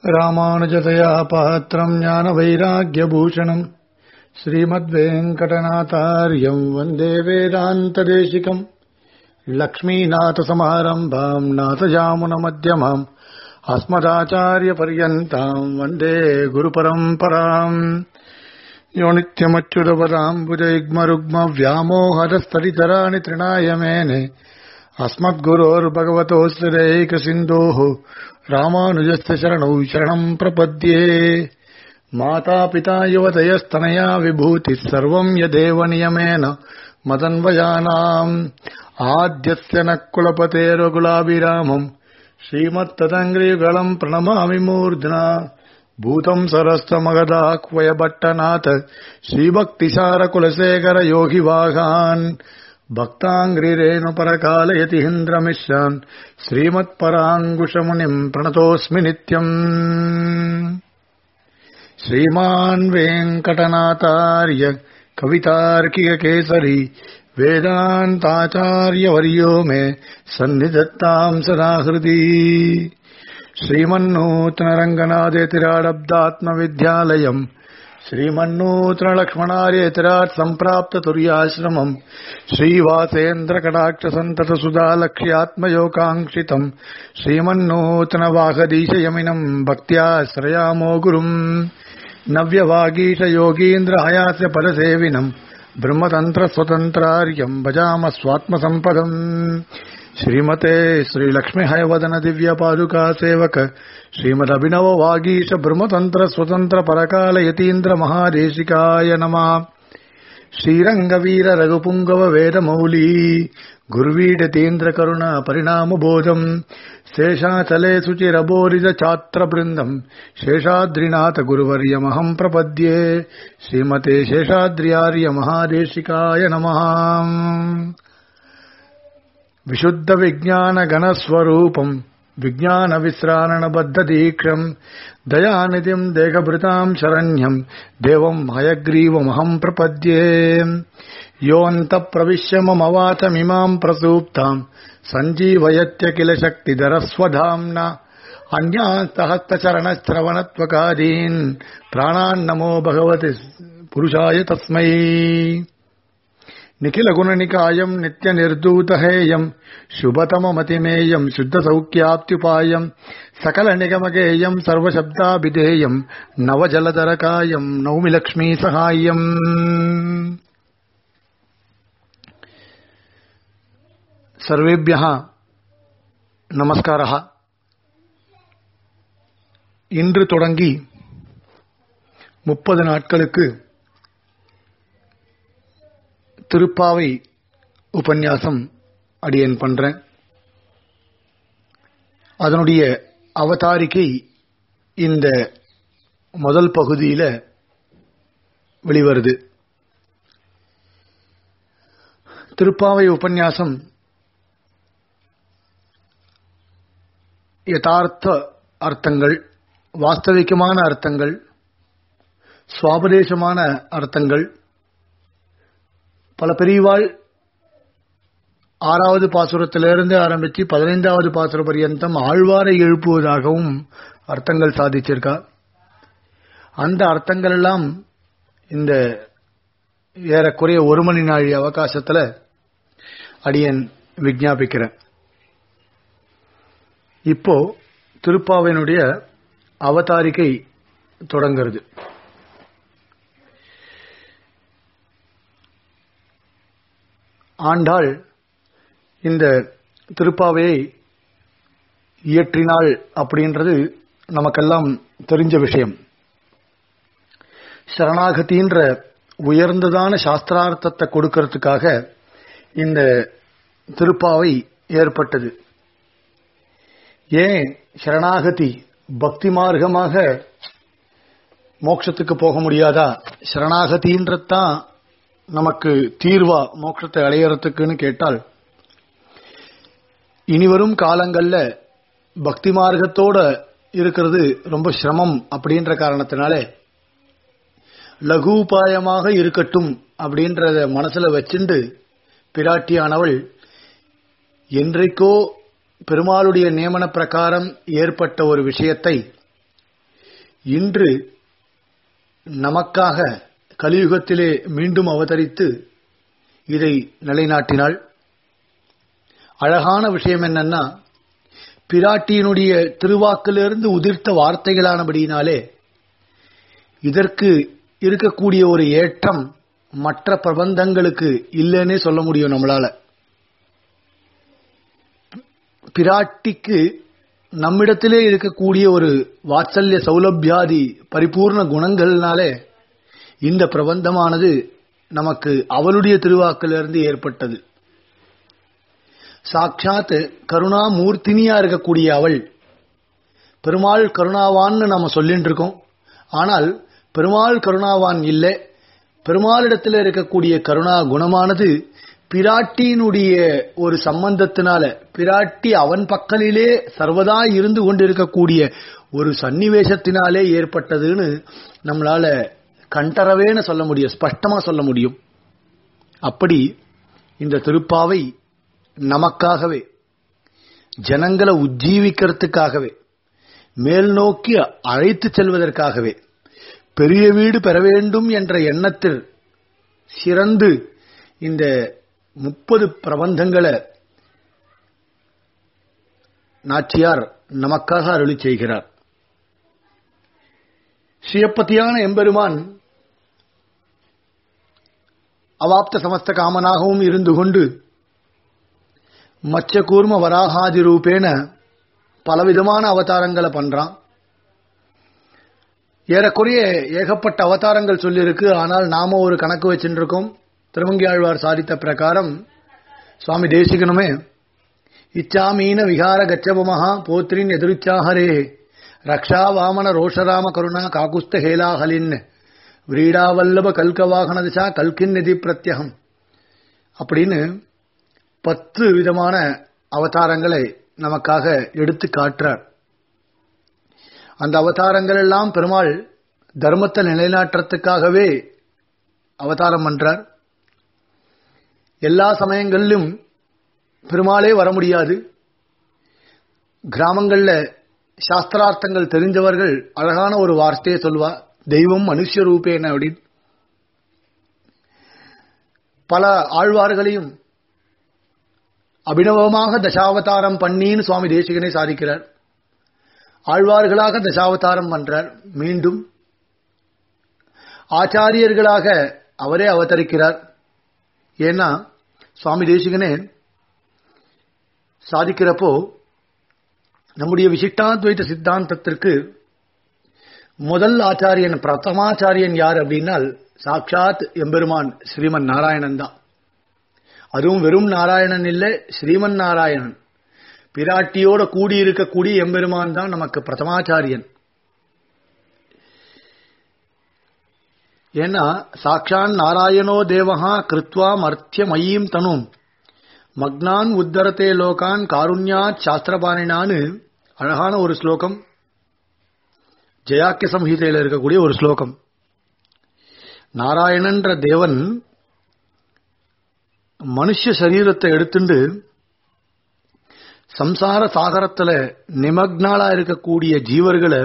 ராமானுஜதயா பாத்திரம் ஞான வைராகியபூஷணம் ஸ்ரீமத்வேங்கடநாதாரியம் வந்தே வேதாந்ததேசிகம் லக்ஷ்மீநாதசமாரம்பாம் நாதஜாமுனமத்தியமாம் अस्मदाचार्यपर्यन्ताम् वन्दे गुरुपरम्पराम् यो नित्यमच्युतपदाम्बुजैग्मरुग्मव्यामोहरस्तरितराणि तृणाय मेने अस्मद्गुरोर्भगवतोऽस्तिरेकसिन्धोः रामानुजस्य शरणौ शरणम् प्रपद्ये मातापिता युवतयस्तनया विभूतिः सर्वम् यदेव नियमेन मदन्वयानाम् आद्यस्य न कुलपतेरुकुलाभिरामम् श्रीमत्तदङ्ग्रियुगलम् प्रणमामि मूर्ध्ना भूतम् सरस्तमगदाह्वयभट्टनाथ श्रीभक्तिसारकुलशेखर योगिवाहान् भक्ताङ्ग्रिरेणुपरकालयतिहीन्द्रमिश्रान् श्रीमत्पराङ्कुशमुनिम् प्रणतोऽस्मि नित्यम् श्रीमान् वेङ्कटनाथार्य कवितार्किककेसरी वेदान्ताचार्यवर्यो मे सन्निधत्ताम् सदा हृदि श्रीमन्नूतनरङ्गनादेतिराडब्दात्मविद्यालयम् श्रीमन्नूतनलक्ष्मणार्यतिराट् सम्प्राप्ततुर्याश्रमम् श्रीवासेन्द्रकटाक्षसन्ततसुधालक्ष्यात्मयोकाङ्क्षितम् श्रीमन्नूतनवाहदीशयमिनम् भक्त्याश्रयामो गुरुम् नव्यवागीशयोगीन्द्र हयास्य पदसेविनम् ब्रह्मतन्त्रस्वतन्त्रार्यम् भजाम स्वात्मसम्पदम् श्रीमते श्रीलक्ष्मीहयवदन दिव्यपादुका सेवक श्रीमदभिनव वागीश ब्रह्मतन्त्र स्वतन्त्र परकाल यतीन्द्र महादेशिकाय नमः श्रीरङ्गवीर रघुपुङ्गव वेदमौली गुर्वीडतीन्द्र करुण परिणामबोधम् शेषाचले सुचिरबोरिज छात्रवृन्दम् शेषाद्रिनाथ गुरुवर्यमहम् प्रपद्ये श्रीमते शेषाद्र्यार्य महादेशिकाय नमः विशुद्ध विज्ञान गणस्वरूपम् विज्ञान विश्राणबद्ध दीक्षम् दयानिधिम् देहभृताम् शरण्यम् देवम् हयग्रीवमहम् प्रपद्ये योऽन्तप्रविश्य ममवाचमिमाम् प्रसूप्ताम् सञ्जीवयत्य किल शक्तिधरस्वधाम्ना अन्यास्तहस्तचरणश्रवणत्वकादीन् प्राणान्नमो भगवति पुरुषाय तस्मै निखिलगुणनिकायम् नित्यनिर्दूतहेयम् शुभतममतिमेयम् शुद्धसौख्याप्त्युपायम् सकलनिगमगेयम् सर्वशब्दाभिधेयम् नवजलधरकायम् नौमि लक्ष्मीसहाय्यम् सर्वेभ्यः நமஸ்காரः இன்று தொடங்கி முப்பது நாட்களுக்கு திருப்பாவை உபன்யாசம் அடியேன் பண்றேன் அதனுடைய அவதாரிக்கை இந்த முதல் பகுதியில வெளிவருது திருப்பாவை உபன்யாசம் யதார்த்த அர்த்தங்கள் வாஸ்தவிகமான அர்த்தங்கள் சுவாபதேசமான அர்த்தங்கள் பல பெரியவாள் ஆறாவது பாசுரத்திலிருந்து ஆரம்பித்து பதினைந்தாவது பாசுர பரியந்தம் ஆழ்வாரை எழுப்புவதாகவும் அர்த்தங்கள் சாதிச்சிருக்கா அந்த அர்த்தங்கள் எல்லாம் இந்த ஏறக்குறைய ஒரு மணி நாழி அவகாசத்துல அடியன் விஜாபிக்கிறேன் இப்போ திருப்பாவினுடைய அவதாரிக்கை தொடங்கிறது ஆண்டாள் இந்த திருப்பாவையை இயற்றினாள் அப்படின்றது நமக்கெல்லாம் தெரிஞ்ச விஷயம் சரணாகதின்ற உயர்ந்ததான சாஸ்திரார்த்தத்தை கொடுக்கறதுக்காக இந்த திருப்பாவை ஏற்பட்டது ஏன் சரணாகதி பக்தி மார்க்கமாக மோட்சத்துக்கு போக முடியாதா சரணாகதின்றதான் நமக்கு தீர்வா மோட்சத்தை அடையறதுக்குன்னு கேட்டால் இனிவரும் காலங்கள்ல பக்தி மார்க்கத்தோட இருக்கிறது ரொம்ப சிரமம் அப்படின்ற காரணத்தினால லகூபாயமாக இருக்கட்டும் அப்படின்றத மனசுல வச்சுண்டு பிராட்டியானவள் என்றைக்கோ பெருமாளுடைய நியமன பிரகாரம் ஏற்பட்ட ஒரு விஷயத்தை இன்று நமக்காக கலியுகத்திலே மீண்டும் அவதரித்து இதை நிலைநாட்டினாள் அழகான விஷயம் என்னன்னா பிராட்டியினுடைய திருவாக்கிலிருந்து உதிர்த்த வார்த்தைகளானபடியினாலே இதற்கு இருக்கக்கூடிய ஒரு ஏற்றம் மற்ற பிரபந்தங்களுக்கு இல்லைன்னே சொல்ல முடியும் நம்மளால பிராட்டிக்கு நம்மிடத்திலே இருக்கக்கூடிய ஒரு வாத்சல்ய சௌலபியாதி பரிபூர்ண குணங்கள்னாலே இந்த பிரபந்தமானது நமக்கு அவளுடைய திருவாக்கிலிருந்து ஏற்பட்டது சாட்சாத் கருணாமூர்த்தினியா இருக்கக்கூடிய அவள் பெருமாள் கருணாவான்னு நாம சொல்லிட்டு இருக்கோம் ஆனால் பெருமாள் கருணாவான் இல்லை பெருமாளிடத்தில் இருக்கக்கூடிய கருணா குணமானது பிராட்டியினுடைய ஒரு சம்பந்தத்தினால பிராட்டி அவன் பக்கலிலே சர்வதா இருந்து கொண்டிருக்கக்கூடிய ஒரு சன்னிவேசத்தினாலே ஏற்பட்டதுன்னு நம்மளால கண்டறவேன்னு சொல்ல முடியும் ஸ்பஷ்டமா சொல்ல முடியும் அப்படி இந்த திருப்பாவை நமக்காகவே ஜனங்களை உஜ்ஜீவிக்கிறதுக்காகவே மேல் நோக்கி அழைத்து செல்வதற்காகவே பெரிய வீடு பெற வேண்டும் என்ற எண்ணத்தில் சிறந்து இந்த முப்பது பிரபந்தங்களை நாச்சியார் நமக்காக அருளி செய்கிறார் சுயப்பத்தியான எம்பெருமான் அவாப்த சமஸ்த காமனாகவும் இருந்து கொண்டு மச்ச கூர்ம வராகாதி ரூபேன பலவிதமான அவதாரங்களை பண்றான் ஏறக்குறைய ஏகப்பட்ட அவதாரங்கள் சொல்லியிருக்கு ஆனால் நாம ஒரு கணக்கு வச்சுட்டு இருக்கோம் திருமங்கியாழ்வார் சாதித்த பிரகாரம் சுவாமி தேசிகனுமே இச்சாமீன விகார கச்சபமஹா போத்ரின் எதிர்ச்சாஹரே ரக்ஷா வாமன ரோஷராம கருணா காகுஸ்த ஹேலாஹலின் விரீடாவல்லப கல்கவாகன திசா கல்கின் நிதி பிரத்யகம் அப்படின்னு பத்து விதமான அவதாரங்களை நமக்காக எடுத்து காட்டுறார் அந்த அவதாரங்கள் எல்லாம் பெருமாள் தர்மத்தை நிலைநாட்டுறதுக்காகவே அவதாரம் பண்றார் எல்லா சமயங்களிலும் பெருமாளே வர முடியாது கிராமங்கள்ல சாஸ்திரார்த்தங்கள் தெரிஞ்சவர்கள் அழகான ஒரு வார்த்தையை சொல்வா தெய்வம் மனுஷ ரூபேன அப்படின்னு பல ஆழ்வார்களையும் அபிநவமாக தசாவதாரம் பண்ணின்னு சுவாமி தேசிகனை சாதிக்கிறார் ஆழ்வார்களாக தசாவதாரம் பண்றார் மீண்டும் ஆச்சாரியர்களாக அவரே அவதரிக்கிறார் ஏன்னா சுவாமி தேசிகனே சாதிக்கிறப்போ நம்முடைய விசிஷ்டாத்வைத சித்தாந்தத்திற்கு முதல் ஆச்சாரியன் பிரதமாச்சாரியன் யார் அப்படின்னால் சாட்சாத் எம்பெருமான் ஸ்ரீமன் நாராயணன் தான் அதுவும் வெறும் நாராயணன் இல்லை ஸ்ரீமன் நாராயணன் பிராட்டியோட கூடியிருக்கக்கூடிய எம்பெருமான் தான் நமக்கு பிரதமாச்சாரியன் ஏன்னா சாட்சான் நாராயணோ தேவஹா கிருத்வா மர்த்தியமயீம் தனும் மக்னான் உத்தரத்தே லோகான் காருண்யாத் சாஸ்திரபாணினான்னு அழகான ஒரு ஸ்லோகம் ஜெயாக்கிய சம்ஹிதையில் இருக்கக்கூடிய ஒரு ஸ்லோகம் நாராயணன்ற தேவன் மனுஷ சரீரத்தை எடுத்துண்டு சம்சார சாகரத்துல நிமக்னாலா இருக்கக்கூடிய ஜீவர்களை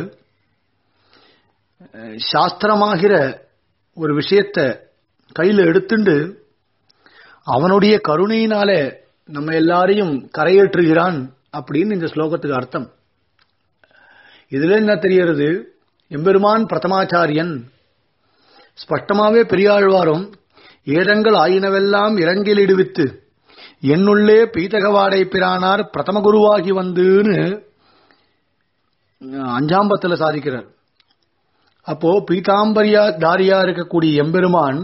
சாஸ்திரமாகிற ஒரு விஷயத்த கையில எடுத்துண்டு அவனுடைய கருணையினாலே நம்ம எல்லாரையும் கரையேற்றுகிறான் அப்படின்னு இந்த ஸ்லோகத்துக்கு அர்த்தம் இதுல என்ன தெரியறது எம்பெருமான் பிரதமாச்சாரியன் ஸ்பஷ்டமாவே பெரியாழ்வாரும் ஏதங்கள் ஆயினவெல்லாம் இரங்கில் இடுவித்து என்னுள்ளே பீதகவாடை பிரானார் பிரதம குருவாகி வந்துன்னு அஞ்சாம்பத்துல சாதிக்கிறார் அப்போ பீதாம்பரியா தாரியா இருக்கக்கூடிய எம்பெருமான்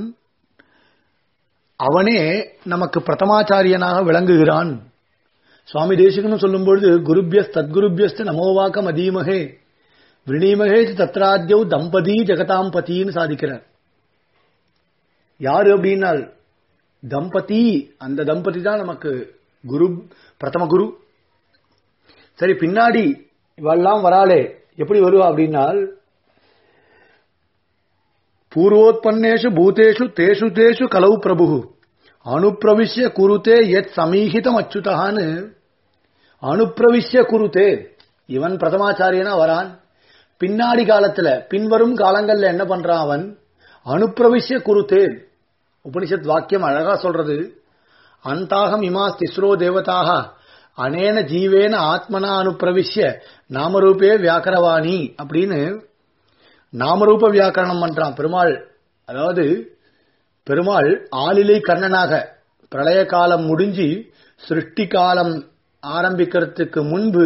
அவனே நமக்கு பிரதமாச்சாரியனாக விளங்குகிறான் சுவாமி தேசிகனும் சொல்லும் பொழுது குருபியஸ் தத்குருபியஸ்து நமோவாக்கம் அதீமகே விரணீமகே தத்ராத்யவ் தம்பதி ஜெகதாம் பதின்னு சாதிக்கிறார் யாரு அப்படின்னால் தம்பதி அந்த தம்பதி தான் நமக்கு குரு பிரதம குரு சரி பின்னாடி இவெல்லாம் வராளே எப்படி வருவா அப்படின்னால் பூர்வோத்பன்னேஷு பூதேஷு தேஷு தேஷு கலவு பிரபு அனுப்பிரவிஷ்ய குருத்தே எத் சமீகிதம் அச்சுதான்னு அனுப்பிரவிஷ்ய குருத்தே இவன் பிரதமாச்சாரியனா வரான் பின்னாடி காலத்துல பின்வரும் காலங்கள்ல என்ன பண்றான் அவன் அனுப்பிரவிஷ்ய குருத்தே உபனிஷத் வாக்கியம் அழகா சொல்றது அந்தாகம் இமாஸ் திஸ்ரோ தேவதாக அனேன ஜீவேன ஆத்மனா அனுப்பிரவிஷ்ய நாமரூபே வியாக்கரவாணி அப்படின்னு நாமரூப வியாக்கரணம் பண்றான் பெருமாள் அதாவது பெருமாள் ஆளிலை கண்ணனாக பிரளய காலம் முடிஞ்சு சிருஷ்டி காலம் ஆரம்பிக்கிறதுக்கு முன்பு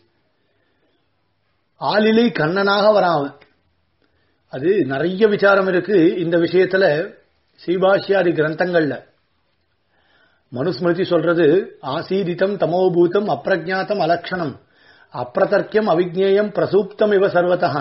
ஆளிலை கண்ணனாக வரான் அவன். அது நிறைய விசாரம் இருக்கு இந்த விஷயத்துல ஸ்ரீபாஷ்யாதி கிரந்தங்கள்ல மனுஸ்மிருதி சொல்றது ஆசீதித்தம் தமோபூதம் அப்பிரஜாத்தம் அலக்ஷணம் அப்பிரதர்க்கியம் அவிஜ்ஞேயம் பிரசூப்தம் இவ சர்வதா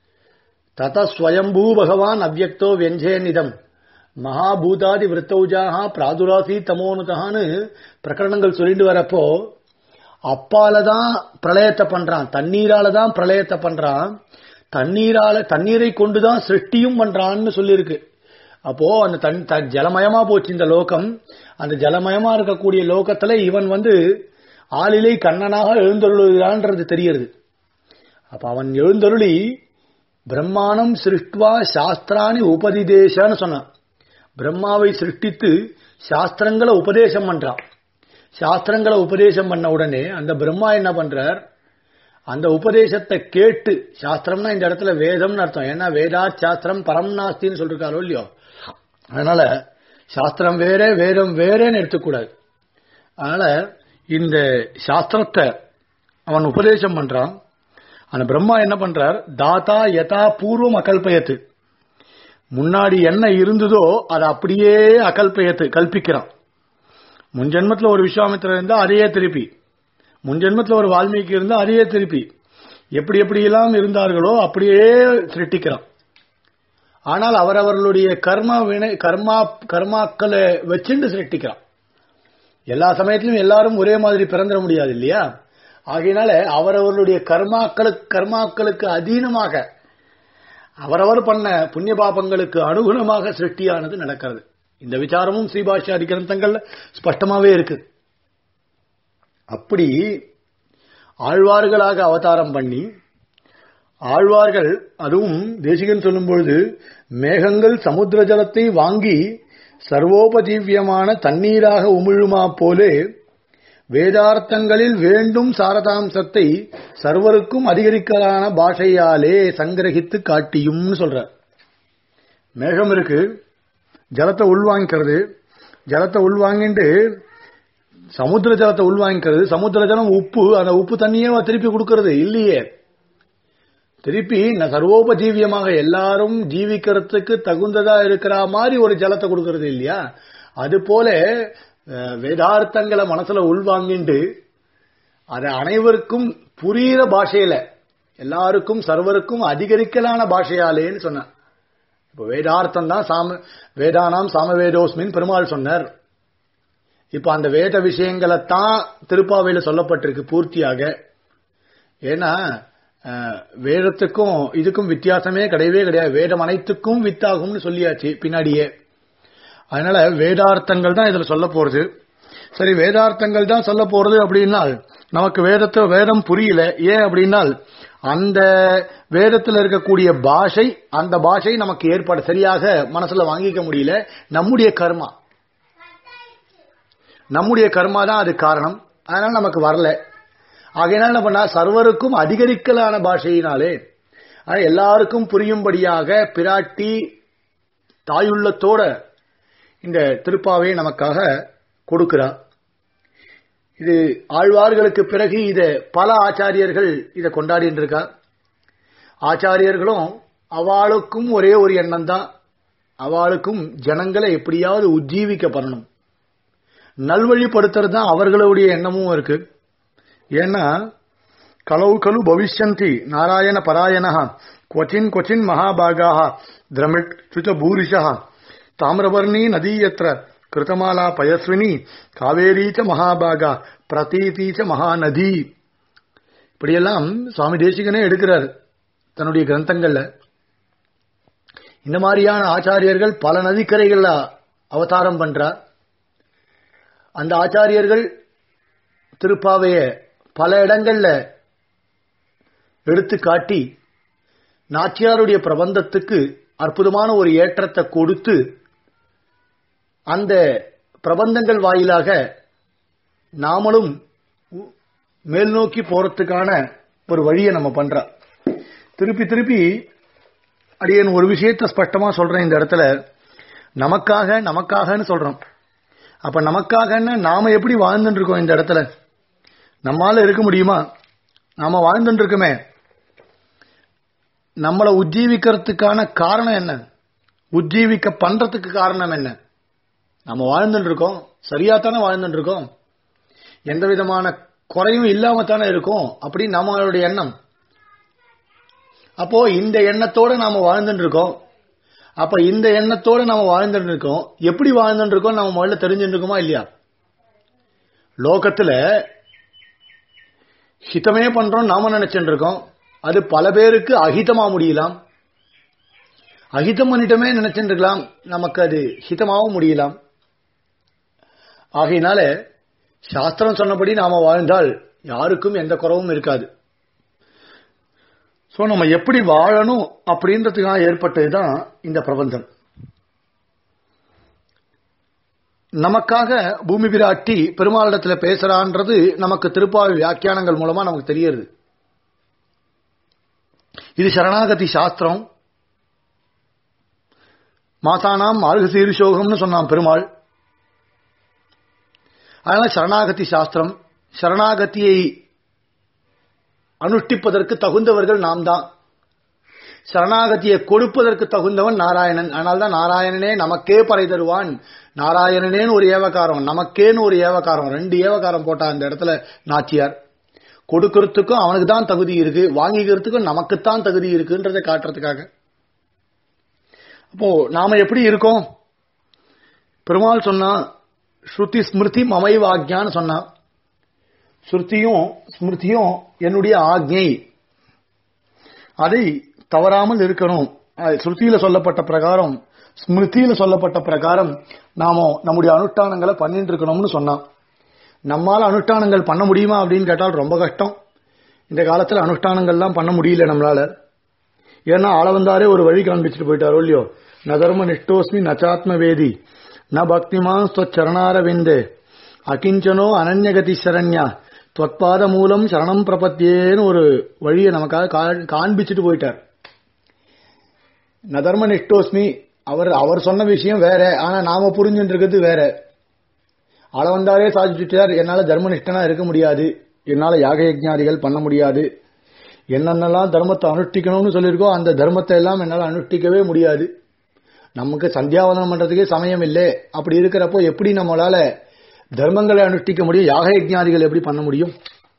தத ஸ்வயம்பூ பகவான் அவ்யக்தோ வியஞ்சேனிதம் மகாபூதாதி விருத்தௌஜாக பிராதுராசி தமோனுதான்னு பிரகரணங்கள் சொல்லிட்டு வரப்போ அப்பால தான் பிரளயத்தை பண்றான் தண்ணீரால தான் பிரளயத்தை பண்றான் தண்ணீரால தண்ணீரை கொண்டுதான் சிருஷ்டியும் பண்றான்னு சொல்லியிருக்கு அப்போ அந்த தன் த- ஜலமயமா போச்சு இந்த லோகம் அந்த ஜலமயமா இருக்கக்கூடிய லோகத்துல இவன் வந்து ஆளிலை கண்ணனாக எழுந்தருளுகிறான்றது தெரியுது அப்ப அவன் எழுந்தருளி பிரம்மாணம் சிருஷ்டுவா சாஸ்திராணி உபதிதேசன்னு சொன்னான் பிரம்மாவை சிருஷ்டித்து சாஸ்திரங்களை உபதேசம் பண்றான் சாஸ்திரங்களை உபதேசம் பண்ண உடனே அந்த பிரம்மா என்ன பண்றார் அந்த உபதேசத்தை கேட்டு சாஸ்திரம்னா இந்த இடத்துல வேதம்னு அர்த்தம் ஏன்னா வேதா சாஸ்திரம் பரம் நாஸ்தின்னு சொல்லிருக்காரோ இல்லையோ அதனால சாஸ்திரம் வேற வேதம் வேறேன்னு எடுத்துக்கூடாது அதனால இந்த சாஸ்திரத்தை அவன் உபதேசம் பண்றான் அந்த பிரம்மா என்ன பண்றார் தாத்தா யதா பூர்வம் அகல்பயத்து முன்னாடி என்ன இருந்ததோ அதை அப்படியே அகல்பயத்து கல்பிக்கிறான் முன்ஜென்மத்துல ஒரு விஸ்வாமித்திரர் இருந்தா அதையே திருப்பி முன்ஜென்மத்துல ஒரு வால்மீகி இருந்தா அதையே திருப்பி எப்படி எப்படியெல்லாம் இருந்தார்களோ அப்படியே சிருஷ்டிக்கிறான் ஆனால் அவரவர்களுடைய கர்ம வினை கர்மா கர்மாக்களை வச்சுண்டு சிருஷ்டிக்கிறான் எல்லா சமயத்திலும் எல்லாரும் ஒரே மாதிரி பிறந்திட முடியாது இல்லையா ஆகையினால அவரவர்களுடைய கர்மாக்களுக்கு கர்மாக்களுக்கு அதீனமாக அவரவர் பண்ண புண்ணிய பாபங்களுக்கு அனுகுணமாக சிருஷ்டியானது நடக்கிறது இந்த விசாரமும் ஸ்ரீபாஷ்யாதி கிரந்தங்கள்ல ஸ்பஷ்டமாவே இருக்கு அப்படி ஆழ்வார்களாக அவதாரம் பண்ணி ஆழ்வார்கள் அதுவும் தேசிகன் சொல்லும் பொழுது மேகங்கள் சமுத்திர ஜலத்தை வாங்கி சர்வோபஜீவியமான தண்ணீராக உமிழுமா போலே வேதார்த்தங்களில் வேண்டும் சாரதாம்சத்தை சர்வருக்கும் அதிகரிக்கலான பாஷையாலே சங்கிரகித்து காட்டியும்னு சொல்றார் மேகம் இருக்கு ஜலத்தை உள்வாங்கிக்கிறது ஜலத்தை உள்வாங்கிட்டு சமுத்திர ஜலத்தை உள்வாங்கிக்கிறது சமுத்திர ஜலம் உப்பு அந்த உப்பு தண்ணியே திருப்பி கொடுக்கறது இல்லையே திருப்பி ந- சர்வோபஜீவியமாக எல்லாரும் ஜீவிக்கிறதுக்கு தகுந்ததா இருக்கிற மாதிரி ஒரு ஜலத்தை கொடுக்கறது இல்லையா அது போல அஹ், வேதார்த்தங்களை மனசுல உள்வாங்கிண்டு அதை அனைவருக்கும் புரியிற பாஷையில எல்லாருக்கும் சர்வருக்கும் அதிகரிக்கலான பாஷையாலேன்னு சொன்னார் இப்போ வேதார்த்தம் தான் சாம வேதானாம் சாமவேதோஸ்மின் பெருமாள் சொன்னார் இப்ப அந்த வேத விஷயங்களை தான் திருப்பாவையில சொல்லப்பட்டிருக்கு பூர்த்தியாக ஏன்னா அஹ், வேதத்துக்கும் இதுக்கும் வித்தியாசமே கிடையவே கிடையாது வேதம் அனைத்துக்கும் வித்தாகும்னு சொல்லியாச்சு பின்னாடியே அதனால வேதார்த்தங்கள் தான் இதுல சொல்ல போறது சரி வேதார்த்தங்கள் தான் சொல்ல போறது அப்படின்னால் நமக்கு வேதத்தை வேதம் புரியல ஏன் அப்படின்னால் அந்த வேதத்தில் இருக்கக்கூடிய பாஷை அந்த பாஷை நமக்கு ஏற்பாடு சரியாக மனசுல வாங்கிக்க முடியல நம்முடைய கர்மா நம்முடைய கர்மா தான் அது காரணம் அதனால நமக்கு வரல ஆகையினால என்ன பண்ணா சர்வருக்கும் அதிகரிக்கலான பாஷையினாலே ஆனா எல்லாருக்கும் புரியும்படியாக பிராட்டி தாயுள்ளத்தோட இந்த திருப்பாவை நமக்காக கொடுக்கிறார் இது ஆழ்வார்களுக்கு பிறகு இத பல ஆச்சாரியர்கள் இதை கொண்டாடிட்டு இருக்கா ஆச்சாரியர்களும் அவளுக்கும் ஒரே ஒரு எண்ணம் தான் அவளுக்கும் ஜனங்களை எப்படியாவது உஜ்ஜீவிக்க பண்ணணும் நல்வழிப்படுத்துறது தான் அவர்களுடைய எண்ணமும் இருக்கு ஏன்னா கலவு கலு பவிஷ்யந்தி நாராயண பராயண கொச்சின் கொச்சின் மகாபாகாக திரமிட் சுச்ச பூரிஷா தாமிரவர்ணி நதீயத்திர கிருதமாலா பயஸ்வினி காவேரீச்ச மகாபாகா பிரதீதீச்ச மகாநதி இப்படியெல்லாம் சுவாமி தேசிகனே எடுக்கிறார் தன்னுடைய கிரந்தங்கள்ல இந்த மாதிரியான ஆச்சாரியர்கள் பல நதிக்கரைகள்ல அவதாரம் பண்றார் அந்த ஆச்சாரியர்கள் திருப்பாவைய பல இடங்கள்ல எடுத்து காட்டி நாச்சியாருடைய பிரபந்தத்துக்கு அற்புதமான ஒரு ஏற்றத்தை கொடுத்து அந்த பிரபந்தங்கள் வாயிலாக நாமளும் உ- மேல் நோக்கி போறதுக்கான ஒரு வழியை நம்ம பண்றோம் திருப்பி திருப்பி அடியேன் ஒரு விஷயத்தை ஸ்பஷ்டமா சொல்றேன் இந்த இடத்துல நமக்காக நமக்காகன்னு சொல்றோம் அப்ப நமக்காகன்னு நாம எப்படி வாழ்ந்துட்டு இருக்கோம் இந்த இடத்துல நம்மால இருக்க முடியுமா நாம வாழ்ந்துட்டு இருக்கோமே நம்மளை உஜ்ஜீவிக்கிறதுக்கான காரணம் என்ன உஜ்ஜீவிக்க பண்றதுக்கு காரணம் என்ன நம்ம வாழ்ந்துட்டு இருக்கோம் சரியா தானே வாழ்ந்துட்டு இருக்கோம் எந்த விதமான குறையும் இல்லாம தானே இருக்கும் அப்படின்னு நம்மளுடைய எண்ணம் அப்போ இந்த எண்ணத்தோட நாம வாழ்ந்துட்டு இருக்கோம் அப்ப இந்த எண்ணத்தோட நாம வாழ்ந்துட்டு இருக்கோம் எப்படி வாழ்ந்துட்டு இருக்கோம் நம்ம முதல்ல தெரிஞ்சுட்டு இருக்கோமா இல்லையா லோகத்துல ஹிதமே பண்றோம் நாம நினைச்சுட்டு இருக்கோம் அது பல பேருக்கு அஹிதமா முடியலாம் அஹிதம் பண்ணிட்டோமே நினைச்சுட்டு இருக்கலாம் நமக்கு அது ஹிதமாவும் முடியலாம் ஆகையினால சாஸ்திரம் சொன்னபடி நாம வாழ்ந்தால் யாருக்கும் எந்த குறவும் இருக்காது சோ நம்ம எப்படி வாழணும் அப்படின்றதுக்காக ஏற்பட்டதுதான் இந்த பிரபந்தம் நமக்காக பூமி விராட்டி பெருமாளிடத்துல பேசுறான்றது நமக்கு திருப்பாவை வியாக்கியானங்கள் மூலமா நமக்கு தெரியுது இது சரணாகதி சாஸ்திரம் மாசானாம் மார்க சீர்ஷோகம்னு சொன்னான் பெருமாள் அதனால சரணாகதி சாஸ்திரம் சரணாகதியை அனுஷ்டிப்பதற்கு தகுந்தவர்கள் நாம் தான் சரணாகதியை கொடுப்பதற்கு தகுந்தவன் நாராயணன் அதனால்தான் நாராயணனே நமக்கே பறை தருவான் நாராயணனேன்னு ஒரு ஏவகாரம் நமக்கேன்னு ஒரு ஏவகாரம் ரெண்டு ஏவகாரம் போட்டா அந்த இடத்துல நாச்சியார் கொடுக்கறதுக்கும் அவனுக்கு தான் தகுதி இருக்கு வாங்கிக்கிறதுக்கும் நமக்குத்தான் தகுதி இருக்குன்றதை காட்டுறதுக்காக அப்போ நாம எப்படி இருக்கோம் பெருமாள் சொன்னா ஸ்ருதி ஸ்மிருதி மமை வாக்யான்னு சொன்னான் ஸ்ருதியும் ஸ்மிருதியும் என்னுடைய ஆக்ஞை அதை தவறாமல் இருக்கணும் அது ஸ்ருதியில சொல்லப்பட்ட பிரகாரம் ஸ்மிருதியில சொல்லப்பட்ட பிரகாரம் நாம நம்முடைய அனுஷ்டானங்களை பண்ணிட்டு இருக்கணும்னு சொன்னான் நம்மால அனுஷ்டானங்கள் பண்ண முடியுமா அப்படின்னு கேட்டால் ரொம்ப கஷ்டம் இந்த காலத்துல அனுஷ்டானங்கள்லாம் பண்ண முடியல நம்மளால ஏன்னா ஆளவந்தாரே ஒரு வழி காண்பிச்சுட்டு போயிட்டாரோ இல்லையோ ந தர்ம நிஷ்டோஸ்மி நச்சாத்ம வேதி ந பக்திமான் ஸ்வச்சரணாரவிந்தே அகிஞ்சனோ அனன்யகதி சரண்யா துவத்பாத மூலம் சரணம் பிரபத்தியேன்னு ஒரு வழியை நமக்காக கா- காண்பிச்சுட்டு போயிட்டார் நதர்ம நிஷ்டோஸ்மி அவர் அவர் சொன்ன விஷயம் வேற ஆனா நாம புரிஞ்சுட்டு இருக்கிறது வேற அளவந்தாரே சாதிச்சுட்டார் என்னால தர்மனிஷ்டனா இருக்க முடியாது என்னால யாக யஜ்ஞாதிகள் பண்ண முடியாது என்னென்னலாம் தர்மத்தை அனுஷ்டிக்கணும்னு சொல்லியிருக்கோ அந்த தர்மத்தை எல்லாம் என்னால அனுஷ்டிக்கவே முடியாது நமக்கு சந்தியாவதனம் பண்றதுக்கே சமயம் இல்லை அப்படி இருக்கிறப்போ எப்படி நம்மளால தர்மங்களை அனுஷ்டிக்க முடியும் யாக யஜ்ஞாதிகள் எப்படி பண்ண முடியும்